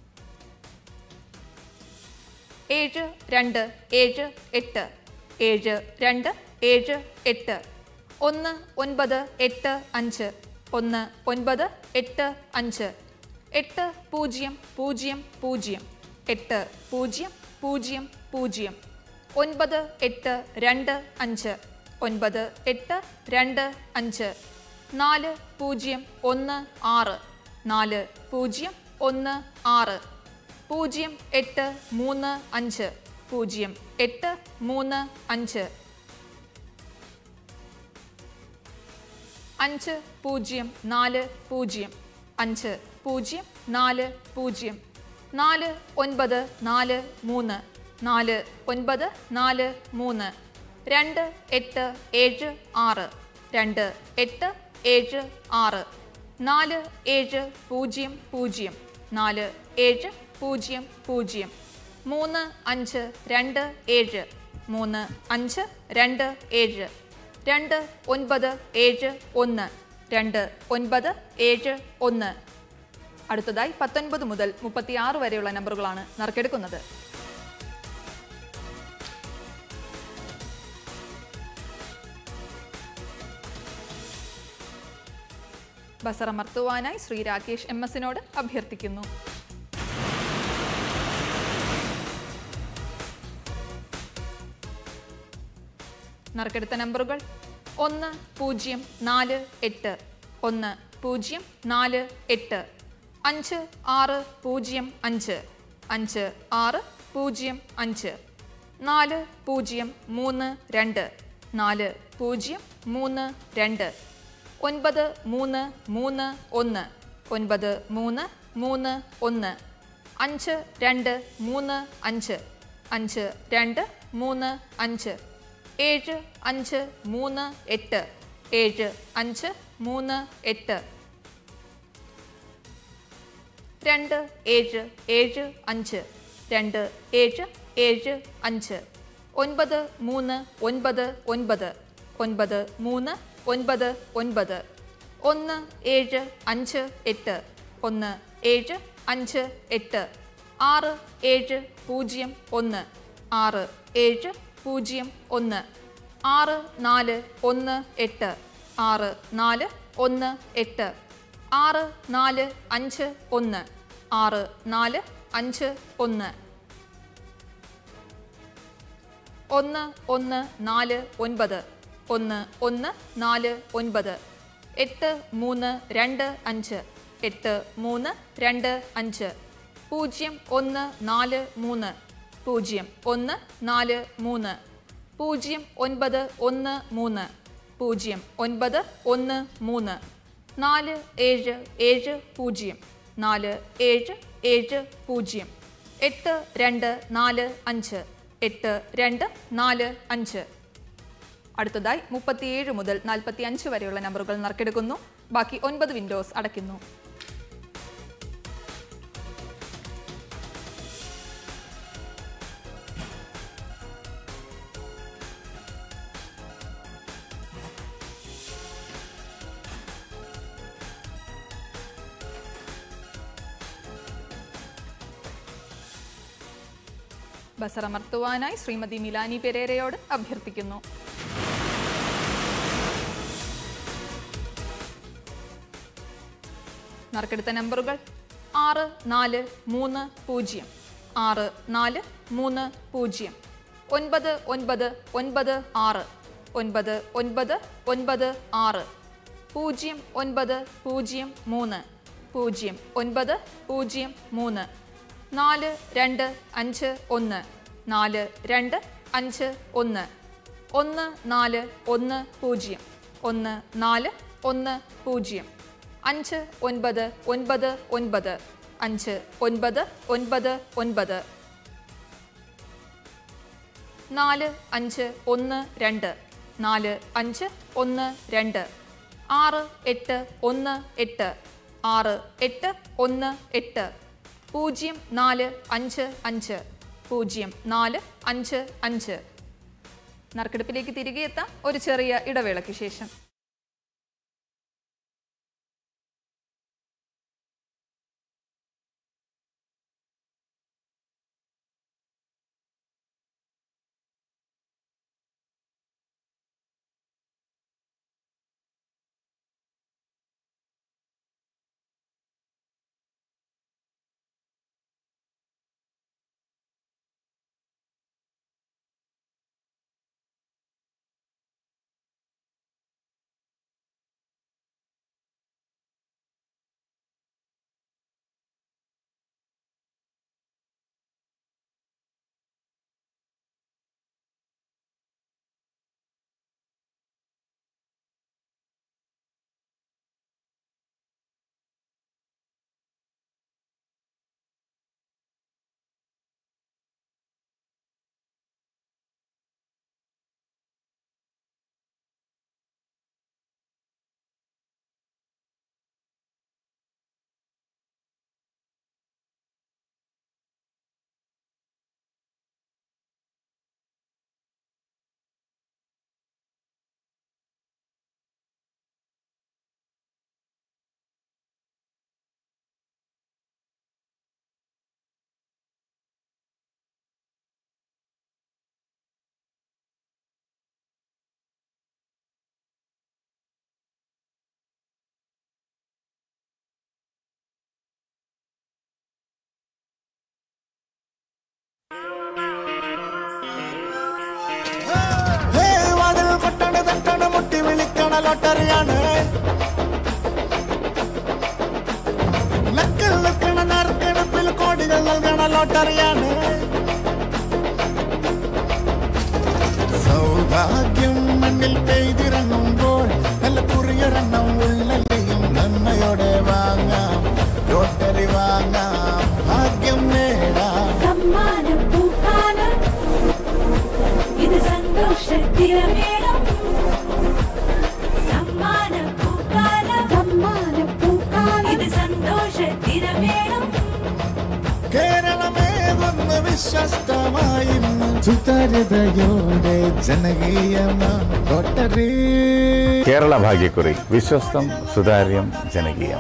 ഏഴ് രണ്ട് ഏഴ് എട്ട് ഏഴ് രണ്ട് ഏഴ് എട്ട് ഒന്ന് ഒൻപത് എട്ട് അഞ്ച് ഒന്ന് ഒൻപത് എട്ട് അഞ്ച് എട്ട് പൂജ്യം പൂജ്യം പൂജ്യം എട്ട് പൂജ്യം പൂജ്യം പൂജ്യം ഒൻപത് എട്ട് രണ്ട് അഞ്ച് ഒൻപത് എട്ട് രണ്ട് അഞ്ച് നാല് പൂജ്യം ഒന്ന് ആറ് നാല് പൂജ്യം ഒന്ന് ആറ് പൂജ്യം എട്ട് മൂന്ന് അഞ്ച് പൂജ്യം എട്ട് മൂന്ന് അഞ്ച് അഞ്ച് പൂജ്യം നാല് പൂജ്യം അഞ്ച് പൂജ്യം നാല് പൂജ്യം നാല് ഒൻപത് നാല് മൂന്ന് നാല് ഒൻപത് നാല് മൂന്ന് രണ്ട് എട്ട് ഏഴ് ആറ് രണ്ട് എട്ട് ഏഴ് ആറ് നാല് ഏഴ് പൂജ്യം പൂജ്യം നാല് ഏഴ് പൂജ്യം പൂജ്യം മൂന്ന് അഞ്ച് രണ്ട് ഏഴ് മൂന്ന് അഞ്ച് രണ്ട് ഏഴ് രണ്ട് ഒൻപത് ഏഴ് ഒന്ന് രണ്ട് ഒൻപത് ഏഴ് ഒന്ന് അടുത്തതായി പത്തൊൻപത് മുതൽ മുപ്പത്തിയാറ് വരെയുള്ള നമ്പറുകളാണ് നറുക്കെടുക്കുന്നത് ബസറമർത്തുവാനായി ശ്രീ രാകേഷ് എം എസിനോട് അഭ്യർത്ഥിക്കുന്നു നറുക്കെടുത്ത നമ്പറുകൾ ഒന്ന് പൂജ്യം നാല് എട്ട് ഒന്ന് പൂജ്യം നാല് എട്ട് അഞ്ച് ആറ് പൂജ്യം അഞ്ച് അഞ്ച് ആറ് പൂജ്യം അഞ്ച് നാല് പൂജ്യം മൂന്ന് രണ്ട് നാല് പൂജ്യം മൂന്ന് രണ്ട് ഒൻപത് മൂന്ന് മൂന്ന് ഒന്ന് ഒൻപത് മൂന്ന് മൂന്ന് ഒന്ന് അഞ്ച് രണ്ട് മൂന്ന് അഞ്ച് അഞ്ച് രണ്ട് മൂന്ന് അഞ്ച് ഏഴ് അഞ്ച് മൂന്ന് എട്ട് ഏഴ് അഞ്ച് മൂന്ന് എട്ട് രണ്ട് ഏഴ് ഏഴ് അഞ്ച് രണ്ട് ഏഴ് ഏഴ് അഞ്ച് ഒൻപത് മൂന്ന് ഒൻപത് ഒൻപത് ഒൻപത് മൂന്ന് ഒൻപത് ഒൻപത് ഒന്ന് ഏഴ് അഞ്ച് എട്ട് ഒന്ന് ഏഴ് അഞ്ച് എട്ട് ആറ് ഏഴ് പൂജ്യം ഒന്ന് ആറ് ഏഴ് പൂജ്യം ഒന്ന് ആറ് നാല് ഒന്ന് എട്ട് ആറ് നാല് ഒന്ന് എട്ട് ആറ് നാല് അഞ്ച് ഒന്ന് ആറ് നാല് അഞ്ച് ഒന്ന് ഒന്ന് ഒന്ന് നാല് ഒൻപത് ഒന്ന് ഒന്ന് നാല് ഒൻപത് എട്ട് മൂന്ന് രണ്ട് അഞ്ച് എട്ട് മൂന്ന് രണ്ട് അഞ്ച് പൂജ്യം ഒന്ന് നാല് മൂന്ന് പൂജ്യം ഒന്ന് നാല് മൂന്ന് പൂജ്യം ഒൻപത് ഒന്ന് മൂന്ന് പൂജ്യം ഒൻപത് ഒന്ന് മൂന്ന് നാല് ഏഴ് ഏഴ് പൂജ്യം നാല് ഏഴ് ഏഴ് പൂജ്യം എട്ട് രണ്ട് നാല് അഞ്ച് എട്ട് രണ്ട് നാല് അഞ്ച് അടുത്തതായി മുപ്പത്തിയേഴ് മുതൽ നാൽപ്പത്തി അഞ്ച് വരെയുള്ള നമ്പറുകൾ നറുക്കെടുക്കുന്നു ബാക്കി ഒൻപത് വിൻഡോസ് അടയ്ക്കുന്നു ബസറമർത്തുവാനായി ശ്രീമതി മിലാനി പെരേരയോട് അഭ്യർത്ഥിക്കുന്നു നറുക്കെടുത്ത നമ്പറുകൾ ആറ് നാല് മൂന്ന് പൂജ്യം ആറ് നാല് മൂന്ന് പൂജ്യം ഒൻപത് ഒൻപത് ഒൻപത് ആറ് ഒൻപത് ഒൻപത് ഒൻപത് ആറ് പൂജ്യം ഒൻപത് പൂജ്യം മൂന്ന് പൂജ്യം ഒൻപത് പൂജ്യം മൂന്ന് നാല് രണ്ട് അഞ്ച് ഒന്ന് നാല് രണ്ട് അഞ്ച് ഒന്ന് ഒന്ന് നാല് ഒന്ന് പൂജ്യം ഒന്ന് നാല് ഒന്ന് പൂജ്യം അഞ്ച് ഒൻപത് ഒൻപത് ഒൻപത് അഞ്ച് ഒൻപത് ഒൻപത് ഒൻപത് നാല് അഞ്ച് ഒന്ന് രണ്ട് നാല് അഞ്ച് ഒന്ന് രണ്ട് ആറ് എട്ട് ഒന്ന് എട്ട് ആറ് എട്ട് ഒന്ന് എട്ട് പൂജ്യം നാല് അഞ്ച് അഞ്ച് പൂജ്യം നാല് അഞ്ച് അഞ്ച് നറുക്കെടുപ്പിലേക്ക് തിരികെ എത്താം ഒരു ചെറിയ ഇടവേളയ്ക്ക് ശേഷം ഹേ, വാതിൽ കൊട്ടണ തട്ടണ മുട്ടി വിളിക്കണ ലോട്ടറിയാണ് ലക്കിൽ നിൽക്കണ നറുക്കെടുപ്പിൽ കോടികൾ നൽകണ ലോട്ടറിയാണ് സൗഭാഗ്യം മണ്ണിൽ പെയ്തിറങ്ങുമ്പോൾ നല്ല കുറിയൊരെണ്ണം ഉള്ളല്ലെയും നന്മയോടെ വാങ്ങാം ലോട്ടറി വാങ്ങാം ഭാഗ്യം നേടാം സമ്മാന പൂക്കാലം ഇത് സന്തോഷത്തിരമേളം സമ്മാന പൂക്കാലം സമ്മാന പൂക്കാലം ഇത് സന്തോഷത്തിരമേളം കേരളമേകൊന്ന് വിശ്വസ്തമായി സുതാര്യതയോടെ ജനകീയമാം ലോട്ടറി കേരള ഭാഗ്യക്കുറി വിശ്വസ്തം സുതാര്യം ജനകീയം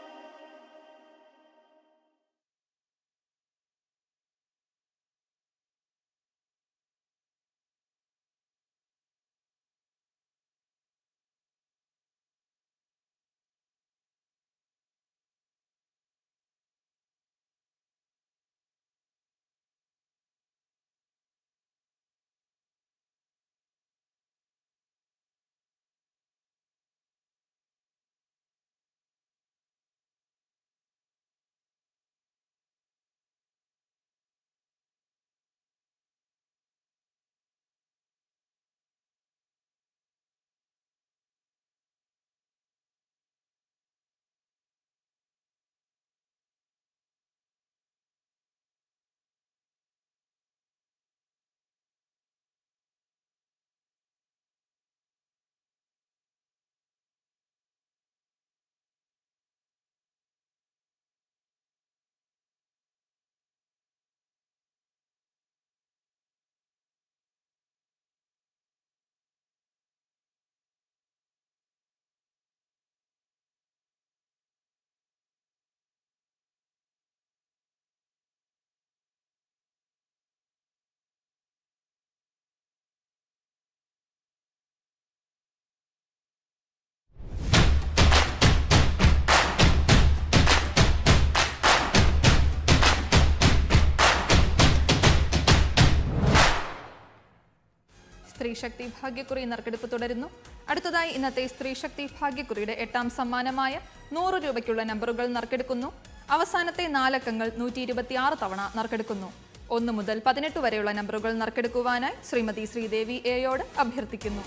സ്ത്രീശക്തി ഭാഗ്യക്കുറി നറുക്കെടുപ്പ് തുടരുന്നു അടുത്തതായി ഇന്നത്തെ സ്ത്രീശക്തി ഭാഗ്യക്കുറിയുടെ എട്ടാം സമ്മാനമായ നൂറ് രൂപയ്ക്കുള്ള നമ്പറുകൾ നറുക്കെടുക്കുന്നു അവസാനത്തെ നാലക്കങ്ങൾ നൂറ്റി ഇരുപത്തിയാറ് തവണ നറുക്കെടുക്കുന്നു ഒന്ന് മുതൽ പതിനെട്ട് വരെയുള്ള നമ്പറുകൾ നറുക്കെടുക്കുവാനായി ശ്രീമതി ശ്രീദേവി എയോട് അഭ്യർത്ഥിക്കുന്നു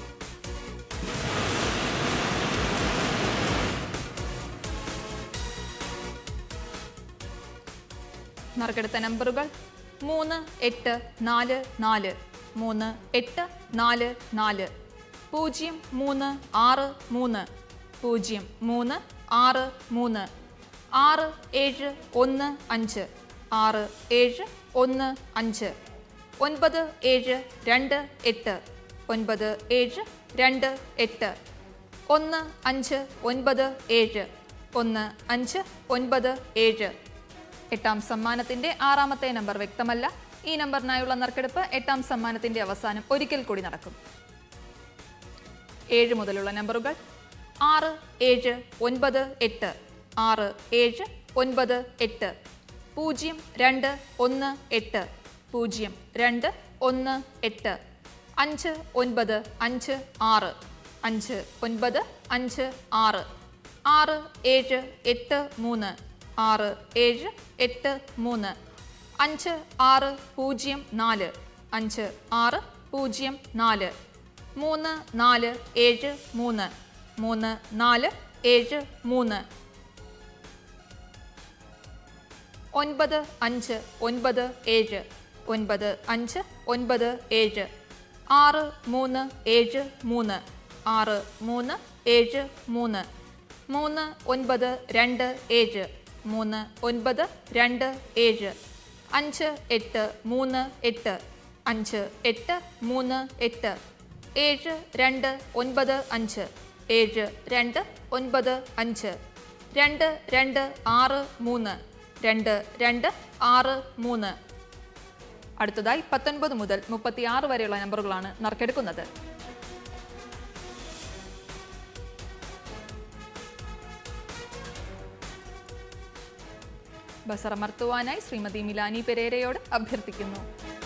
നറുക്കെടുത്ത നമ്പറുകൾ മൂന്ന് എട്ട് നാല് നാല് മൂന്ന് എട്ട് നാല് നാല് പൂജ്യം മൂന്ന് ആറ് മൂന്ന് പൂജ്യം മൂന്ന് ആറ് മൂന്ന് ആറ് ഏഴ് ഒന്ന് അഞ്ച് ആറ് ഏഴ് ഒന്ന് അഞ്ച് ഒൻപത് ഏഴ് രണ്ട് എട്ട് ഒൻപത് ഏഴ് രണ്ട് എട്ട് ഒന്ന് അഞ്ച് ഒൻപത് ഏഴ് ഒന്ന് അഞ്ച് ഒൻപത് ഏഴ് എട്ടാം സമ്മാനത്തിന്റെ ആറാമത്തെ നമ്പർ വ്യക്തമല്ല ഈ നമ്പറിനായുള്ള നറുക്കെടുപ്പ് എട്ടാം സമ്മാനത്തിന്റെ അവസാനം ഒരിക്കൽ കൂടി നടക്കും ഏഴ് മുതലുള്ള നമ്പറുകൾ ആറ് ഏഴ് ഒൻപത് എട്ട് ആറ് ഏഴ് ഒൻപത് എട്ട് പൂജ്യം രണ്ട് ഒന്ന് എട്ട് പൂജ്യം രണ്ട് ഒന്ന് എട്ട് അഞ്ച് ഒൻപത് അഞ്ച് ആറ് അഞ്ച് ഒൻപത് അഞ്ച് ആറ് ആറ് ഏഴ് എട്ട് മൂന്ന് ആറ് ഏഴ് എട്ട് മൂന്ന് അഞ്ച് ആറ് പൂജ്യം നാല് അഞ്ച് ആറ് പൂജ്യം നാല് മൂന്ന് നാല് ഏഴ് മൂന്ന് മൂന്ന് നാല് ഏഴ് മൂന്ന് ഒൻപത് അഞ്ച് ഒൻപത് ഏഴ് ഒൻപത് അഞ്ച് ഒൻപത് ഏഴ് ആറ് മൂന്ന് ഏഴ് മൂന്ന് ആറ് മൂന്ന് ഏഴ് മൂന്ന് മൂന്ന് ഒൻപത് രണ്ട് ഏഴ് മൂന്ന് ഒൻപത് രണ്ട് ഏഴ് അഞ്ച് എട്ട് മൂന്ന് എട്ട് അഞ്ച് എട്ട് മൂന്ന് എട്ട് ഏഴ് രണ്ട് ഒൻപത് അഞ്ച് ഏഴ് രണ്ട് ഒൻപത് അഞ്ച് രണ്ട് രണ്ട് ആറ് മൂന്ന് രണ്ട് രണ്ട് ആറ് മൂന്ന് അടുത്തതായി പത്തൊൻപത് മുതൽ മുപ്പത്തിയാറ് വരെയുള്ള നമ്പറുകളാണ് നറുക്കെടുക്കുന്നത് ബസറമർത്തുവാനായി ശ്രീമതി മിലാനി പെരേരയോട് അഭ്യർത്ഥിക്കുന്നു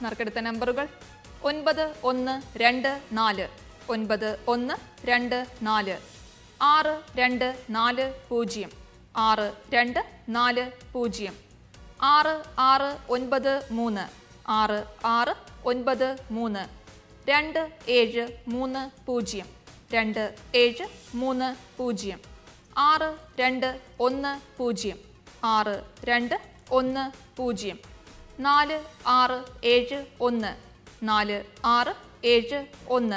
നറുക്കെടുത്ത നമ്പറുകൾ ഒൻപത് ഒന്ന് രണ്ട് നാല് ഒൻപത് ഒന്ന് രണ്ട് നാല് ആറ് രണ്ട് നാല് പൂജ്യം ആറ് രണ്ട് നാല് പൂജ്യം ആറ് ആറ് ഒൻപത് മൂന്ന് ആറ് ആറ് ഒൻപത് മൂന്ന് രണ്ട് ഏഴ് മൂന്ന് പൂജ്യം രണ്ട് ഏഴ് മൂന്ന് പൂജ്യം ആറ് രണ്ട് ഒന്ന് പൂജ്യം ആറ് രണ്ട് ഒന്ന് പൂജ്യം നാല് ആറ് ഏഴ് ഒന്ന് നാല് ആറ് ഏഴ് ഒന്ന്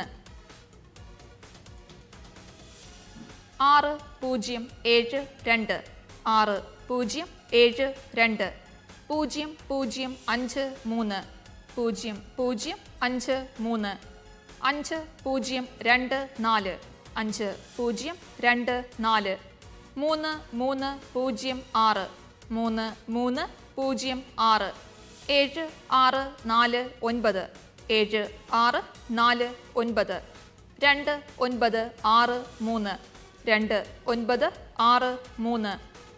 ആറ് പൂജ്യം ഏഴ് രണ്ട് ആറ് പൂജ്യം ഏഴ് രണ്ട് പൂജ്യം പൂജ്യം അഞ്ച് മൂന്ന് പൂജ്യം പൂജ്യം അഞ്ച് മൂന്ന് അഞ്ച് പൂജ്യം രണ്ട് നാല് അഞ്ച് പൂജ്യം രണ്ട് നാല് മൂന്ന് മൂന്ന് പൂജ്യം ആറ് മൂന്ന് മൂന്ന് പൂജ്യം ആറ് ഏഴ് ആറ് നാല് ഒൻപത് ഏഴ് ആറ് നാല് ഒൻപത് രണ്ട് ഒൻപത് ആറ് മൂന്ന് രണ്ട് ഒൻപത് ആറ് മൂന്ന്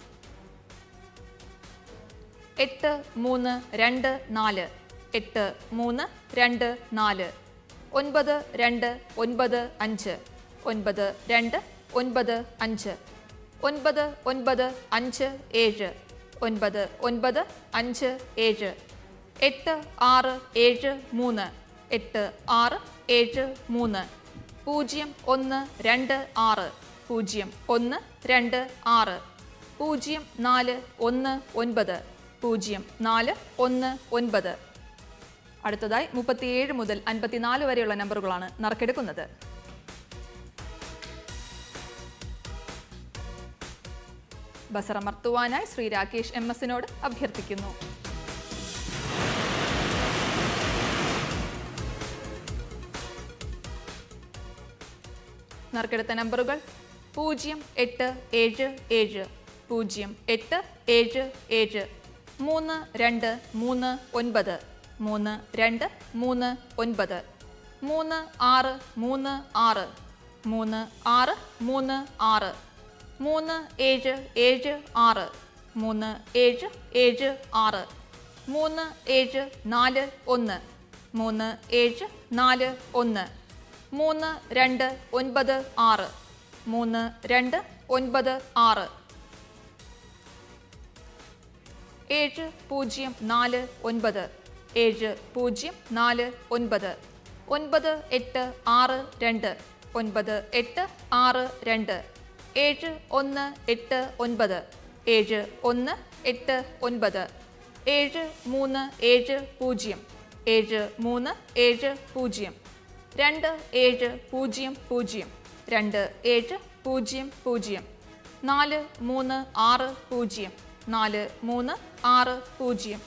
എട്ട് മൂന്ന് രണ്ട് നാല് എട്ട് മൂന്ന് രണ്ട് നാല് ഒൻപത് രണ്ട് ഒൻപത് അഞ്ച് ഒൻപത് രണ്ട് ഒൻപത് അഞ്ച് ഒൻപത് ഒൻപത് അഞ്ച് ഏഴ് ഒൻപത് ഒൻപത് അഞ്ച് ഏഴ് എട്ട് ആറ് ഏഴ് മൂന്ന് എട്ട് ആറ് ഏഴ് മൂന്ന് പൂജ്യം ഒന്ന് രണ്ട് ആറ് പൂജ്യം ഒന്ന് രണ്ട് ആറ് പൂജ്യം നാല് ഒന്ന് ഒൻപത് പൂജ്യം നാല് ഒന്ന് ഒൻപത് അടുത്തതായി മുപ്പത്തിയേഴ് മുതൽ അൻപത്തിനാല് വരെയുള്ള നമ്പറുകളാണ് നറുക്കെടുക്കുന്നത് ബസറമർത്തുവാനായി ശ്രീ രാകേഷ് എം എസിനോട് അഭ്യർത്ഥിക്കുന്നു നറുക്കെടുത്ത നമ്പറുകൾ പൂജ്യം എട്ട് ഏഴ് ഏഴ് പൂജ്യം എട്ട് ഏഴ് ഏഴ് മൂന്ന് രണ്ട് മൂന്ന് ഒൻപത് മൂന്ന് രണ്ട് മൂന്ന് ഒൻപത് മൂന്ന് ആറ് മൂന്ന് ആറ് മൂന്ന് ആറ് മൂന്ന് ആറ് മൂന്ന് ഏഴ് ഏഴ് ആറ് മൂന്ന് ഏഴ് ഏഴ് ആറ് മൂന്ന് ഏഴ് നാല് ഒന്ന് മൂന്ന് ഏഴ് നാല് ഒന്ന് മൂന്ന് രണ്ട് ഒൻപത് ആറ് മൂന്ന് രണ്ട് ഒൻപത് ആറ് ഏഴ് പൂജ്യം നാല് ഒൻപത് ഏഴ് പൂജ്യം നാല് ഒൻപത് ഒൻപത് എട്ട് ആറ് രണ്ട് ഒൻപത് എട്ട് ആറ് രണ്ട് ഏഴ് ഒന്ന് എട്ട് ഒൻപത് ഏഴ് ഒന്ന് എട്ട് ഒൻപത് ഏഴ് മൂന്ന് ഏഴ് പൂജ്യം ഏഴ് മൂന്ന് ഏഴ് പൂജ്യം രണ്ട് ഏഴ് പൂജ്യം പൂജ്യം രണ്ട് ഏഴ് പൂജ്യം പൂജ്യം നാല് മൂന്ന് ആറ് പൂജ്യം നാല് മൂന്ന് ആറ് പൂജ്യം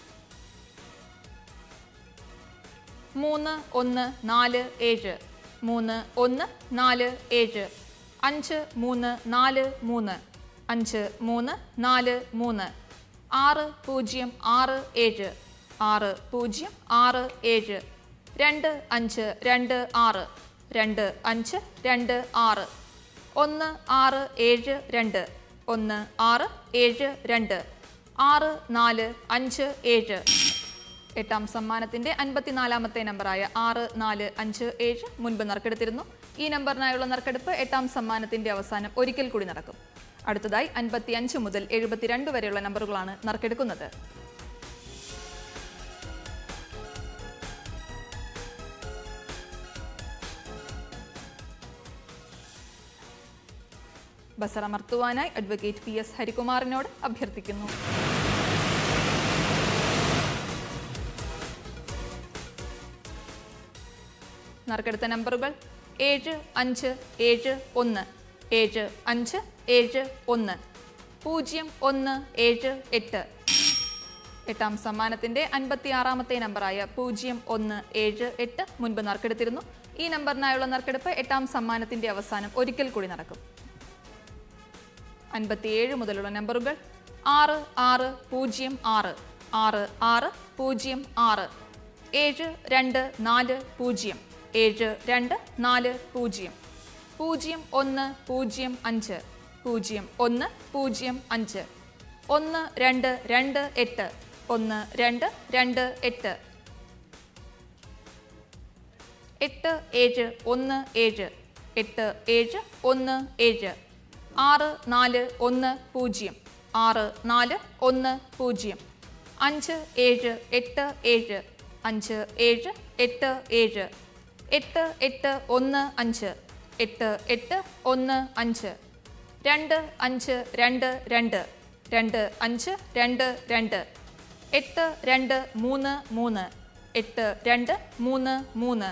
മൂന്ന് ഒന്ന് നാല് ഏഴ് മൂന്ന് ഒന്ന് നാല് ഏഴ് അഞ്ച് മൂന്ന് നാല് മൂന്ന് അഞ്ച് മൂന്ന് നാല് മൂന്ന് ആറ് പൂജ്യം ആറ് ഏഴ് ആറ് പൂജ്യം ആറ് ഏഴ് രണ്ട് അഞ്ച് രണ്ട് ആറ് രണ്ട് അഞ്ച് രണ്ട് ആറ് ഒന്ന് ആറ് ഏഴ് രണ്ട് ഒന്ന് ആറ് ഏഴ് രണ്ട് ആറ് നാല് അഞ്ച് ഏഴ് എട്ടാം സമ്മാനത്തിന്റെ അൻപത്തിനാലാമത്തെ നമ്പറായ ആറ് നാല് അഞ്ച് ഏഴ് മുൻപ് നറുക്കെടുത്തിരുന്നു ഈ നമ്പറിനായുള്ള നറുക്കെടുപ്പ് എട്ടാം സമ്മാനത്തിന്റെ അവസാനം ഒരിക്കൽ കൂടി നടക്കും അടുത്തതായി അൻപത്തി അഞ്ച് മുതൽ എഴുപത്തിരണ്ട് വരെയുള്ള നമ്പറുകളാണ് നറുക്കെടുക്കുന്നത് ബസറമർത്തുവാനായി അഡ്വക്കേറ്റ് പി എസ് ഹരികുമാറിനോട് അഭ്യർത്ഥിക്കുന്നു നറുക്കെടുത്ത നമ്പറുകൾ ഏഴ് അഞ്ച് ഏഴ് ഒന്ന് ഏഴ് അഞ്ച് ഏഴ് ഒന്ന് പൂജ്യം ഒന്ന് ഏഴ് എട്ട് എട്ടാം സമ്മാനത്തിന്റെ അൻപത്തിയാറാമത്തെ നമ്പറായ പൂജ്യം ഒന്ന് ഏഴ് എട്ട് മുൻപ് നറുക്കെടുത്തിരുന്നു ഈ നമ്പറിനായുള്ള നറുക്കെടുപ്പ് എട്ടാം സമ്മാനത്തിന്റെ അവസാനം ഒരിക്കൽ കൂടി നടക്കും അൻപത്തിയേഴ് മുതലുള്ള നമ്പറുകൾ ആറ് ആറ് പൂജ്യം ആറ് ആറ് ആറ് പൂജ്യം ആറ് ഏഴ് രണ്ട് നാല് പൂജ്യം ഏഴ് രണ്ട് നാല് പൂജ്യം പൂജ്യം ഒന്ന് പൂജ്യം അഞ്ച് പൂജ്യം ഒന്ന് പൂജ്യം അഞ്ച് ഒന്ന് രണ്ട് രണ്ട് എട്ട് ഒന്ന് രണ്ട് രണ്ട് എട്ട് എട്ട് ഏഴ് ഒന്ന് ഏഴ് എട്ട് ഏഴ് ഒന്ന് ഏഴ് ആറ് നാല് ഒന്ന് പൂജ്യം ആറ് നാല് ഒന്ന് പൂജ്യം അഞ്ച് ഏഴ് എട്ട് ഏഴ് അഞ്ച് ഏഴ് എട്ട് ഏഴ് എട്ട് എട്ട് ഒന്ന് അഞ്ച് എട്ട് എട്ട് ഒന്ന് അഞ്ച് രണ്ട് അഞ്ച് രണ്ട് രണ്ട് രണ്ട് അഞ്ച് രണ്ട് രണ്ട് എട്ട് രണ്ട് മൂന്ന് മൂന്ന് എട്ട് രണ്ട് മൂന്ന് മൂന്ന്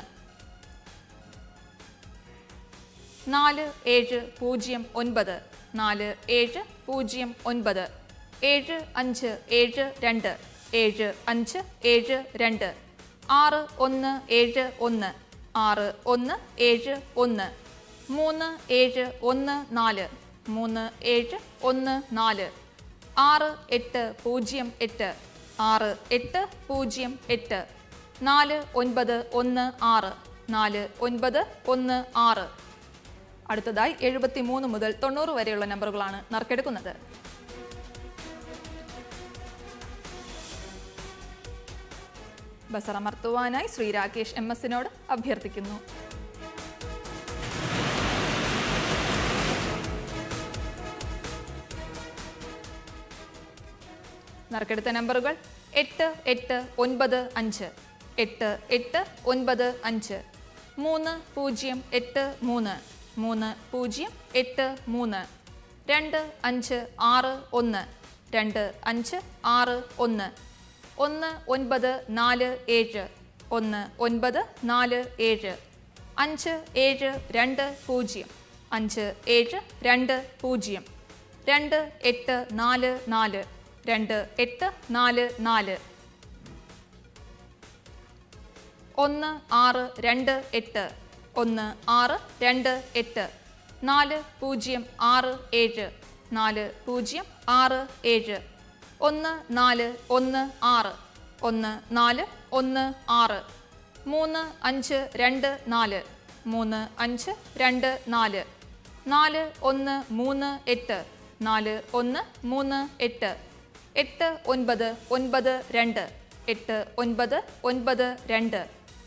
നാല് ഏഴ് പൂജ്യം ഒൻപത് നാല് ഏഴ് പൂജ്യം ഒൻപത് ഏഴ് അഞ്ച് ഏഴ് രണ്ട് ഏഴ് അഞ്ച് ഏഴ് രണ്ട് ആറ് ഒന്ന് ഏഴ് ഒന്ന് ആറ് ഒന്ന് ഏഴ് ഒന്ന് മൂന്ന് ഏഴ് ഒന്ന് നാല് മൂന്ന് ഏഴ് ഒന്ന് നാല് ആറ് എട്ട് പൂജ്യം എട്ട് ആറ് എട്ട് പൂജ്യം എട്ട് നാല് ഒൻപത് ഒന്ന് ആറ് നാല് ഒൻപത് ഒന്ന് ആറ് അടുത്തതായി എഴുപത്തി മൂന്ന് മുതൽ തൊണ്ണൂറ് വരെയുള്ള നമ്പറുകളാണ് നറുക്കെടുക്കുന്നത് ബസറമർത്തുവാനായി ശ്രീ രാകേഷ് എം എസിനോട് അഭ്യർത്ഥിക്കുന്നു നറുക്കെടുത്ത നമ്പറുകൾ എട്ട് എട്ട് ഒൻപത് അഞ്ച് എട്ട് എട്ട് ഒൻപത് അഞ്ച് മൂന്ന് പൂജ്യം എട്ട് മൂന്ന് മൂന്ന് പൂജ്യം എട്ട് മൂന്ന് രണ്ട് അഞ്ച് ആറ് ഒന്ന് രണ്ട് അഞ്ച് ആറ് ഒന്ന് ഒന്ന് ഒൻപത് നാല് ഏഴ് ഒന്ന് ഒൻപത് നാല് ഏഴ് അഞ്ച് ഏഴ് രണ്ട് പൂജ്യം അഞ്ച് ഏഴ് രണ്ട് പൂജ്യം രണ്ട് എട്ട് നാല് നാല് രണ്ട് എട്ട് നാല് നാല് ഒന്ന് ആറ് രണ്ട് എട്ട് ഒന്ന് ആറ് രണ്ട് എട്ട് നാല് പൂജ്യം ആറ് ഏഴ് നാല് പൂജ്യം ആറ് ഏഴ് ഒന്ന് നാല് ഒന്ന് ആറ് ഒന്ന് നാല് ഒന്ന് ആറ് മൂന്ന് അഞ്ച് രണ്ട് നാല് മൂന്ന് അഞ്ച് രണ്ട് നാല് നാല് ഒന്ന് മൂന്ന് എട്ട് നാല് ഒന്ന് മൂന്ന് എട്ട് എട്ട് ഒൻപത് ഒൻപത് രണ്ട് എട്ട് ഒൻപത് ഒൻപത് രണ്ട്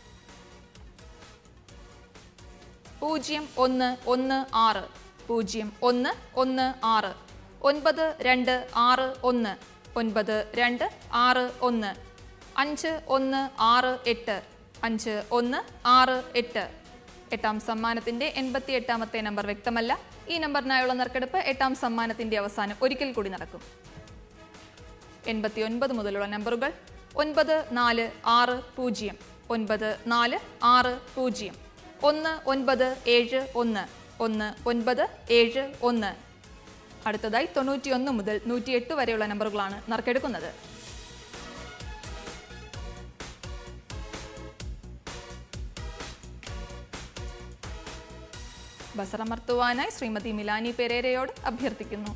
പൂജ്യം ഒന്ന് ഒന്ന് ആറ് പൂജ്യം ഒന്ന് ഒന്ന് ആറ് ഒൻപത് രണ്ട് ആറ് ഒന്ന് ഒൻപത് രണ്ട് ആറ് ഒന്ന് അഞ്ച് ഒന്ന് ആറ് എട്ട് അഞ്ച് ഒന്ന് ആറ് എട്ട് എട്ടാം സമ്മാനത്തിന്റെ എൺപത്തി എട്ടാമത്തെ നമ്പർ വ്യക്തമല്ല ഈ നമ്പറിനായുള്ള നറുക്കെടുപ്പ് എട്ടാം സമ്മാനത്തിന്റെ അവസാനം ഒരിക്കൽ കൂടി നടക്കും എൺപത്തി ഒൻപത് മുതലുള്ള നമ്പറുകൾ ഒൻപത് നാല് ആറ് പൂജ്യം ഒൻപത് നാല് ആറ് പൂജ്യം ഒന്ന് ഒൻപത് ഏഴ് ഒന്ന് ഒന്ന് ഒൻപത് ഏഴ് ഒന്ന് അടുത്തതായി തൊണ്ണൂറ്റിയൊന്ന് മുതൽ നൂറ്റിയെട്ട് വരെയുള്ള നമ്പറുകളാണ് നറുക്കെടുക്കുന്നത് ബസറമർത്തുവാനായി ശ്രീമതി മിലാനി പെരേരയോട് അഭ്യർത്ഥിക്കുന്നു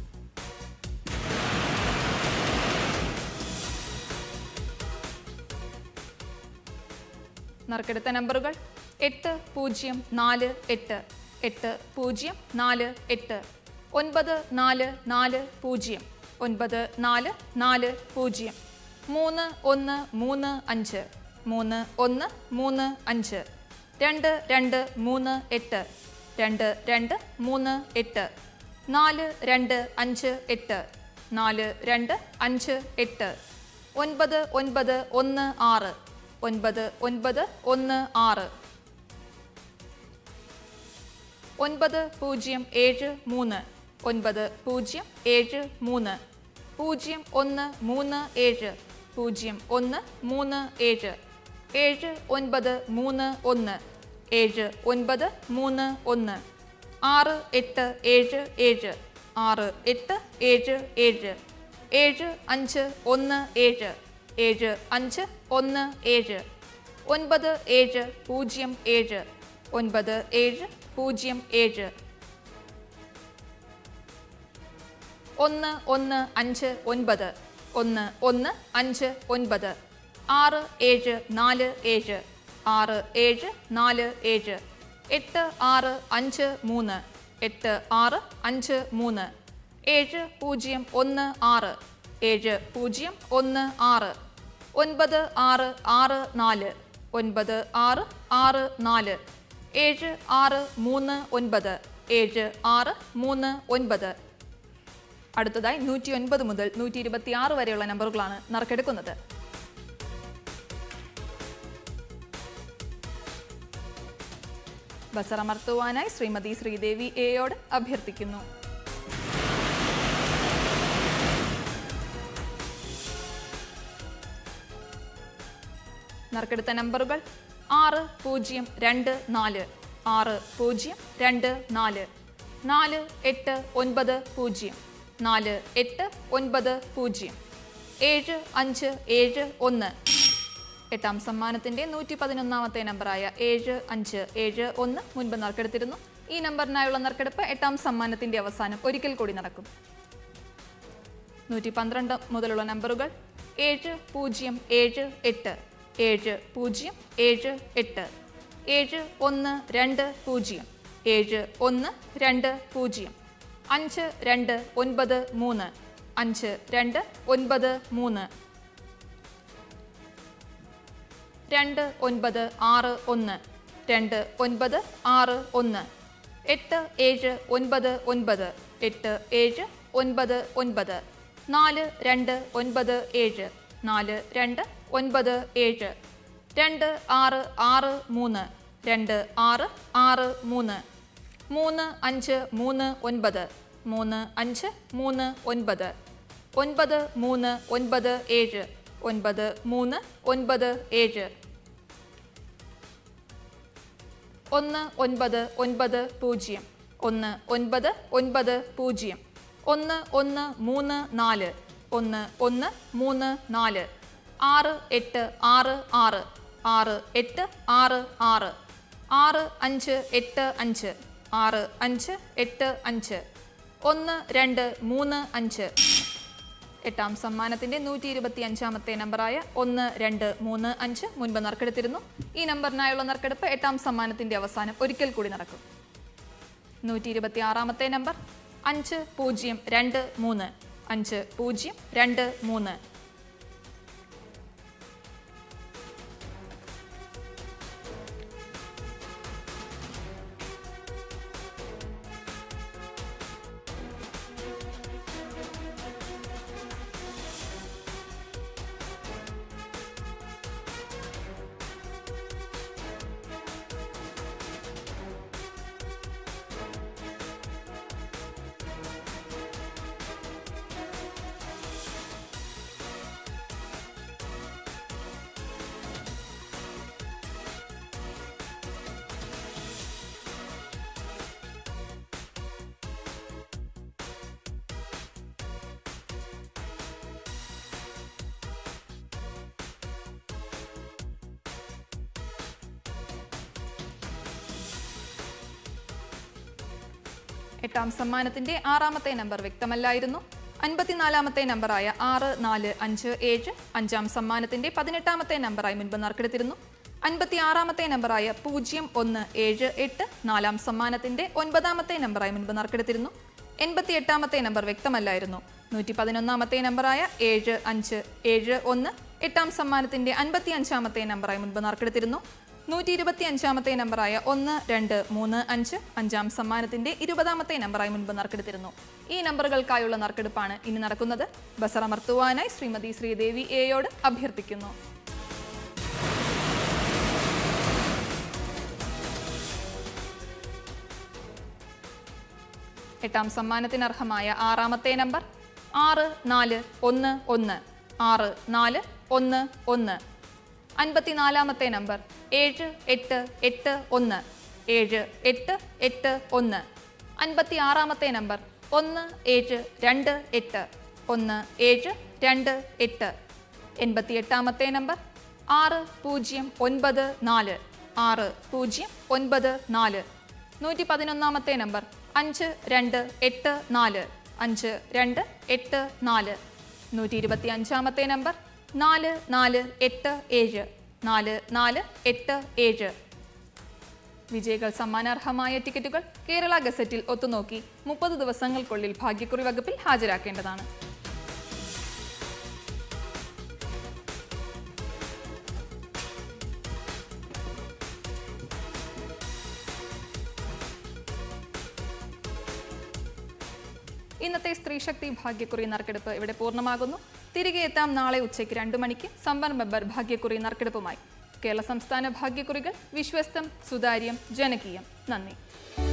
നറുക്കെടുത്ത നമ്പറുകൾ എട്ട് പൂജ്യം നാല് എട്ട് എട്ട് പൂജ്യം നാല് എട്ട് ഒൻപത് നാല് നാല് പൂജ്യം ഒൻപത് നാല് നാല് പൂജ്യം മൂന്ന് ഒന്ന് മൂന്ന് അഞ്ച് മൂന്ന് ഒന്ന് മൂന്ന് അഞ്ച് രണ്ട് രണ്ട് മൂന്ന് എട്ട് രണ്ട് രണ്ട് മൂന്ന് എട്ട് നാല് രണ്ട് അഞ്ച് എട്ട് നാല് രണ്ട് അഞ്ച് എട്ട് ഒൻപത് ഒൻപത് ഒന്ന് ആറ് ഒൻപത് ഒൻപത് ഒന്ന് ആറ് ഒൻപത് പൂജ്യം ഏഴ് മൂന്ന് ഒൻപത് പൂജ്യം ഏഴ് മൂന്ന് പൂജ്യം ഒന്ന് മൂന്ന് ഏഴ് പൂജ്യം ഒന്ന് മൂന്ന് ഏഴ് ഏഴ് ഒൻപത് മൂന്ന് ഒന്ന് ഏഴ് ഒൻപത് മൂന്ന് ഒന്ന് ആറ് എട്ട് ഏഴ് ഏഴ് ആറ് എട്ട് ഏഴ് ഏഴ് ഏഴ് അഞ്ച് ഒന്ന് ഏഴ് ഏഴ് അഞ്ച് ഒന്ന് ഏഴ് ഒൻപത് ഏഴ് പൂജ്യം ഏഴ് ഒൻപത് ഏഴ് പൂജ്യം ഏഴ് ഒന്ന് ഒന്ന് അഞ്ച് ഒൻപത് ഒന്ന് ഒന്ന് അഞ്ച് ഒൻപത് ആറ് ഏഴ് നാല് ഏഴ് ആറ് ഏഴ് നാല് ഏഴ് എട്ട് ആറ് അഞ്ച് മൂന്ന് എട്ട് ആറ് അഞ്ച് മൂന്ന് ഏഴ് പൂജ്യം ഒന്ന് ആറ് ഏഴ് പൂജ്യം ഒന്ന് ആറ് ഒൻപത് ആറ് ആറ് നാല് ഒൻപത് ആറ് ആറ് നാല് ഏഴ് ആറ് മൂന്ന് ഒൻപത് ഏഴ് ആറ് മൂന്ന് ഒൻപത് അടുത്തതായി നൂറ്റി ഒൻപത് മുതൽ നൂറ്റി ഇരുപത്തി ആറ് വരെയുള്ള നമ്പറുകളാണ് നറുക്കെടുക്കുന്നത് ബസറമർത്തുവാനായി ശ്രീമതി ശ്രീദേവി എയോട് അഭ്യർത്ഥിക്കുന്നു നറുക്കെടുത്ത നമ്പറുകൾ ആറ് പൂജ്യം രണ്ട് നാല് ആറ് പൂജ്യം രണ്ട് നാല് നാല് എട്ട് ഒൻപത് പൂജ്യം നാല് എട്ട് ഒൻപത് പൂജ്യം ഏഴ് അഞ്ച് ഏഴ് ഒന്ന് എട്ടാം സമ്മാനത്തിന്റെ നൂറ്റി പതിനൊന്നാമത്തെ നമ്പറായ ഏഴ് അഞ്ച് ഏഴ് ഒന്ന് മുൻപ് നറുക്കെടുത്തിരുന്നു ഈ നമ്പറിനായുള്ള നറുക്കെടുപ്പ് എട്ടാം സമ്മാനത്തിന്റെ അവസാനം ഒരിക്കൽ കൂടി നടക്കും നൂറ്റി പന്ത്രണ്ട് മുതലുള്ള നമ്പറുകൾ ഏഴ് പൂജ്യം ഏഴ് എട്ട് ഏഴ് പൂജ്യം ഏഴ് എട്ട് ഏഴ് ഒന്ന് രണ്ട് പൂജ്യം ഏഴ് ഒന്ന് രണ്ട് പൂജ്യം അഞ്ച് രണ്ട് ഒൻപത് മൂന്ന് അഞ്ച് രണ്ട് ഒൻപത് മൂന്ന് രണ്ട് ഒൻപത് ആറ് ഒന്ന് രണ്ട് ഒൻപത് ആറ് ഒന്ന് എട്ട് ഏഴ് ഒൻപത് ഒൻപത് എട്ട് ഏഴ് ഒൻപത് ഒൻപത് നാല് രണ്ട് ഒൻപത് ഏഴ് നാല് രണ്ട് ഒൻപത് ഏഴ് രണ്ട് ആറ് ആറ് മൂന്ന് രണ്ട് ആറ് ആറ് മൂന്ന് മൂന്ന് അഞ്ച് മൂന്ന് ഒൻപത് മൂന്ന് അഞ്ച് മൂന്ന് ഒൻപത് ഒൻപത് മൂന്ന് ഒൻപത് ഏഴ് ഒൻപത് മൂന്ന് ഒൻപത് ഏഴ് ഒന്ന് ഒൻപത് ഒൻപത് പൂജ്യം ഒന്ന് ഒൻപത് ഒൻപത് പൂജ്യം ഒന്ന് ഒന്ന് മൂന്ന് നാല് ഒന്ന് ഒന്ന് മൂന്ന് നാല് ആറ് എട്ട് ആറ് ആറ് ആറ് എട്ട് ആറ് ആറ് ആറ് അഞ്ച് എട്ട് അഞ്ച് ആറ് അഞ്ച് എട്ട് അഞ്ച് ഒന്ന് രണ്ട് മൂന്ന് അഞ്ച് എട്ടാം സമ്മാനത്തിന്റെ നൂറ്റി ഇരുപത്തി അഞ്ചാമത്തെ നമ്പറായ ഒന്ന് രണ്ട് മൂന്ന് അഞ്ച് മുൻപ് നറുക്കെടുത്തിരുന്നു ഈ നമ്പറിനായുള്ള നറുക്കെടുപ്പ് എട്ടാം സമ്മാനത്തിന്റെ അവസാനം ഒരിക്കൽ കൂടി നടക്കും നൂറ്റി ഇരുപത്തി ആറാമത്തെ നമ്പർ അഞ്ച് പൂജ്യം രണ്ട് മൂന്ന് അഞ്ച് പൂജ്യം രണ്ട് മൂന്ന് എട്ടാം സമ്മാനത്തിന്റെ ആറാമത്തെ നമ്പർ വ്യക്തമല്ലായിരുന്നു അൻപത്തിനാലാമത്തെ നമ്പറായ ആറ് നാല് അഞ്ച് ഏഴ് അഞ്ചാം സമ്മാനത്തിന്റെ പതിനെട്ടാമത്തെ നമ്പറായി മുൻപ് നറുക്കെടുത്തിരുന്നു അൻപത്തി ആറാമത്തെ നമ്പറായ പൂജ്യം ഒന്ന് ഏഴ് എട്ട് നാലാം സമ്മാനത്തിന്റെ ഒൻപതാമത്തെ നമ്പറായി മുൻപ് നറുക്കെടുത്തിരുന്നു എൺപത്തി എട്ടാമത്തെ നമ്പർ വ്യക്തമല്ലായിരുന്നു നൂറ്റി പതിനൊന്നാമത്തെ നമ്പറായ ഏഴ് അഞ്ച് ഏഴ് ഒന്ന് എട്ടാം സമ്മാനത്തിന്റെ അൻപത്തി അഞ്ചാമത്തെ നമ്പറായി മുൻപ് നറുക്കെടുത്തിരുന്നു നൂറ്റി ഇരുപത്തി അഞ്ചാമത്തെ നമ്പറായ ഒന്ന് രണ്ട് മൂന്ന് അഞ്ച് അഞ്ചാം സമ്മാനത്തിന്റെ ഇരുപതാമത്തെ നമ്പറായി മുൻപ് നറുക്കെടുത്തിരുന്നു ഈ നമ്പറുകൾക്കായുള്ള നറുക്കെടുപ്പാണ് ഇനി നടക്കുന്നത് ബസർ അമർത്തുവാനായി ശ്രീമതി ശ്രീദേവി എയോട് അഭ്യർത്ഥിക്കുന്നു എട്ടാം സമ്മാനത്തിന് അർഹമായ ആറാമത്തെ നമ്പർ ആറ് നാല് ഒന്ന് ഒന്ന് ആറ് നാല് ഒന്ന് ഒന്ന് അൻപത്തിനാലാമത്തെ നമ്പർ ഏഴ് എട്ട് എട്ട് ഒന്ന് ഏഴ് എട്ട് എട്ട് ഒന്ന് അൻപത്തി ആറാമത്തെ നമ്പർ ഒന്ന് ഏഴ് രണ്ട് എട്ട് ഒന്ന് ഏഴ് രണ്ട് എട്ട് എൺപത്തി എട്ടാമത്തെ നമ്പർ ആറ് പൂജ്യം ഒൻപത് നാല് ആറ് പൂജ്യം ഒൻപത് നാല് നൂറ്റി പതിനൊന്നാമത്തെ നമ്പർ അഞ്ച് രണ്ട് എട്ട് നാല് അഞ്ച് രണ്ട് എട്ട് നാല് നൂറ്റി ഇരുപത്തി അഞ്ചാമത്തെ നമ്പർ നാല് നാല് എട്ട് ഏഴ് നാല് നാല് എട്ട് ഏഴ് വിജയികൾ സമ്മാനാർഹമായ ടിക്കറ്റുകൾ കേരള ഗസറ്റിൽ ഒത്തുനോക്കി മുപ്പത് ദിവസങ്ങൾക്കുള്ളിൽ ഭാഗ്യക്കുറി വകുപ്പിൽ ഹാജരാക്കേണ്ടതാണ് ഇന്നത്തെ സ്ത്രീശക്തി ഭാഗ്യക്കുറി നറുക്കെടുപ്പ് ഇവിടെ പൂർണ്ണമാകുന്നു തിരികെ എത്താം നാളെ ഉച്ചയ്ക്ക് രണ്ടു മണിക്ക് സമ്പൻ ബബ്ബർ ഭാഗ്യക്കുറി നറുക്കെടുപ്പുമായി കേരള സംസ്ഥാന ഭാഗ്യക്കുറികൾ വിശ്വസ്തം സുതാര്യം ജനകീയം നന്ദി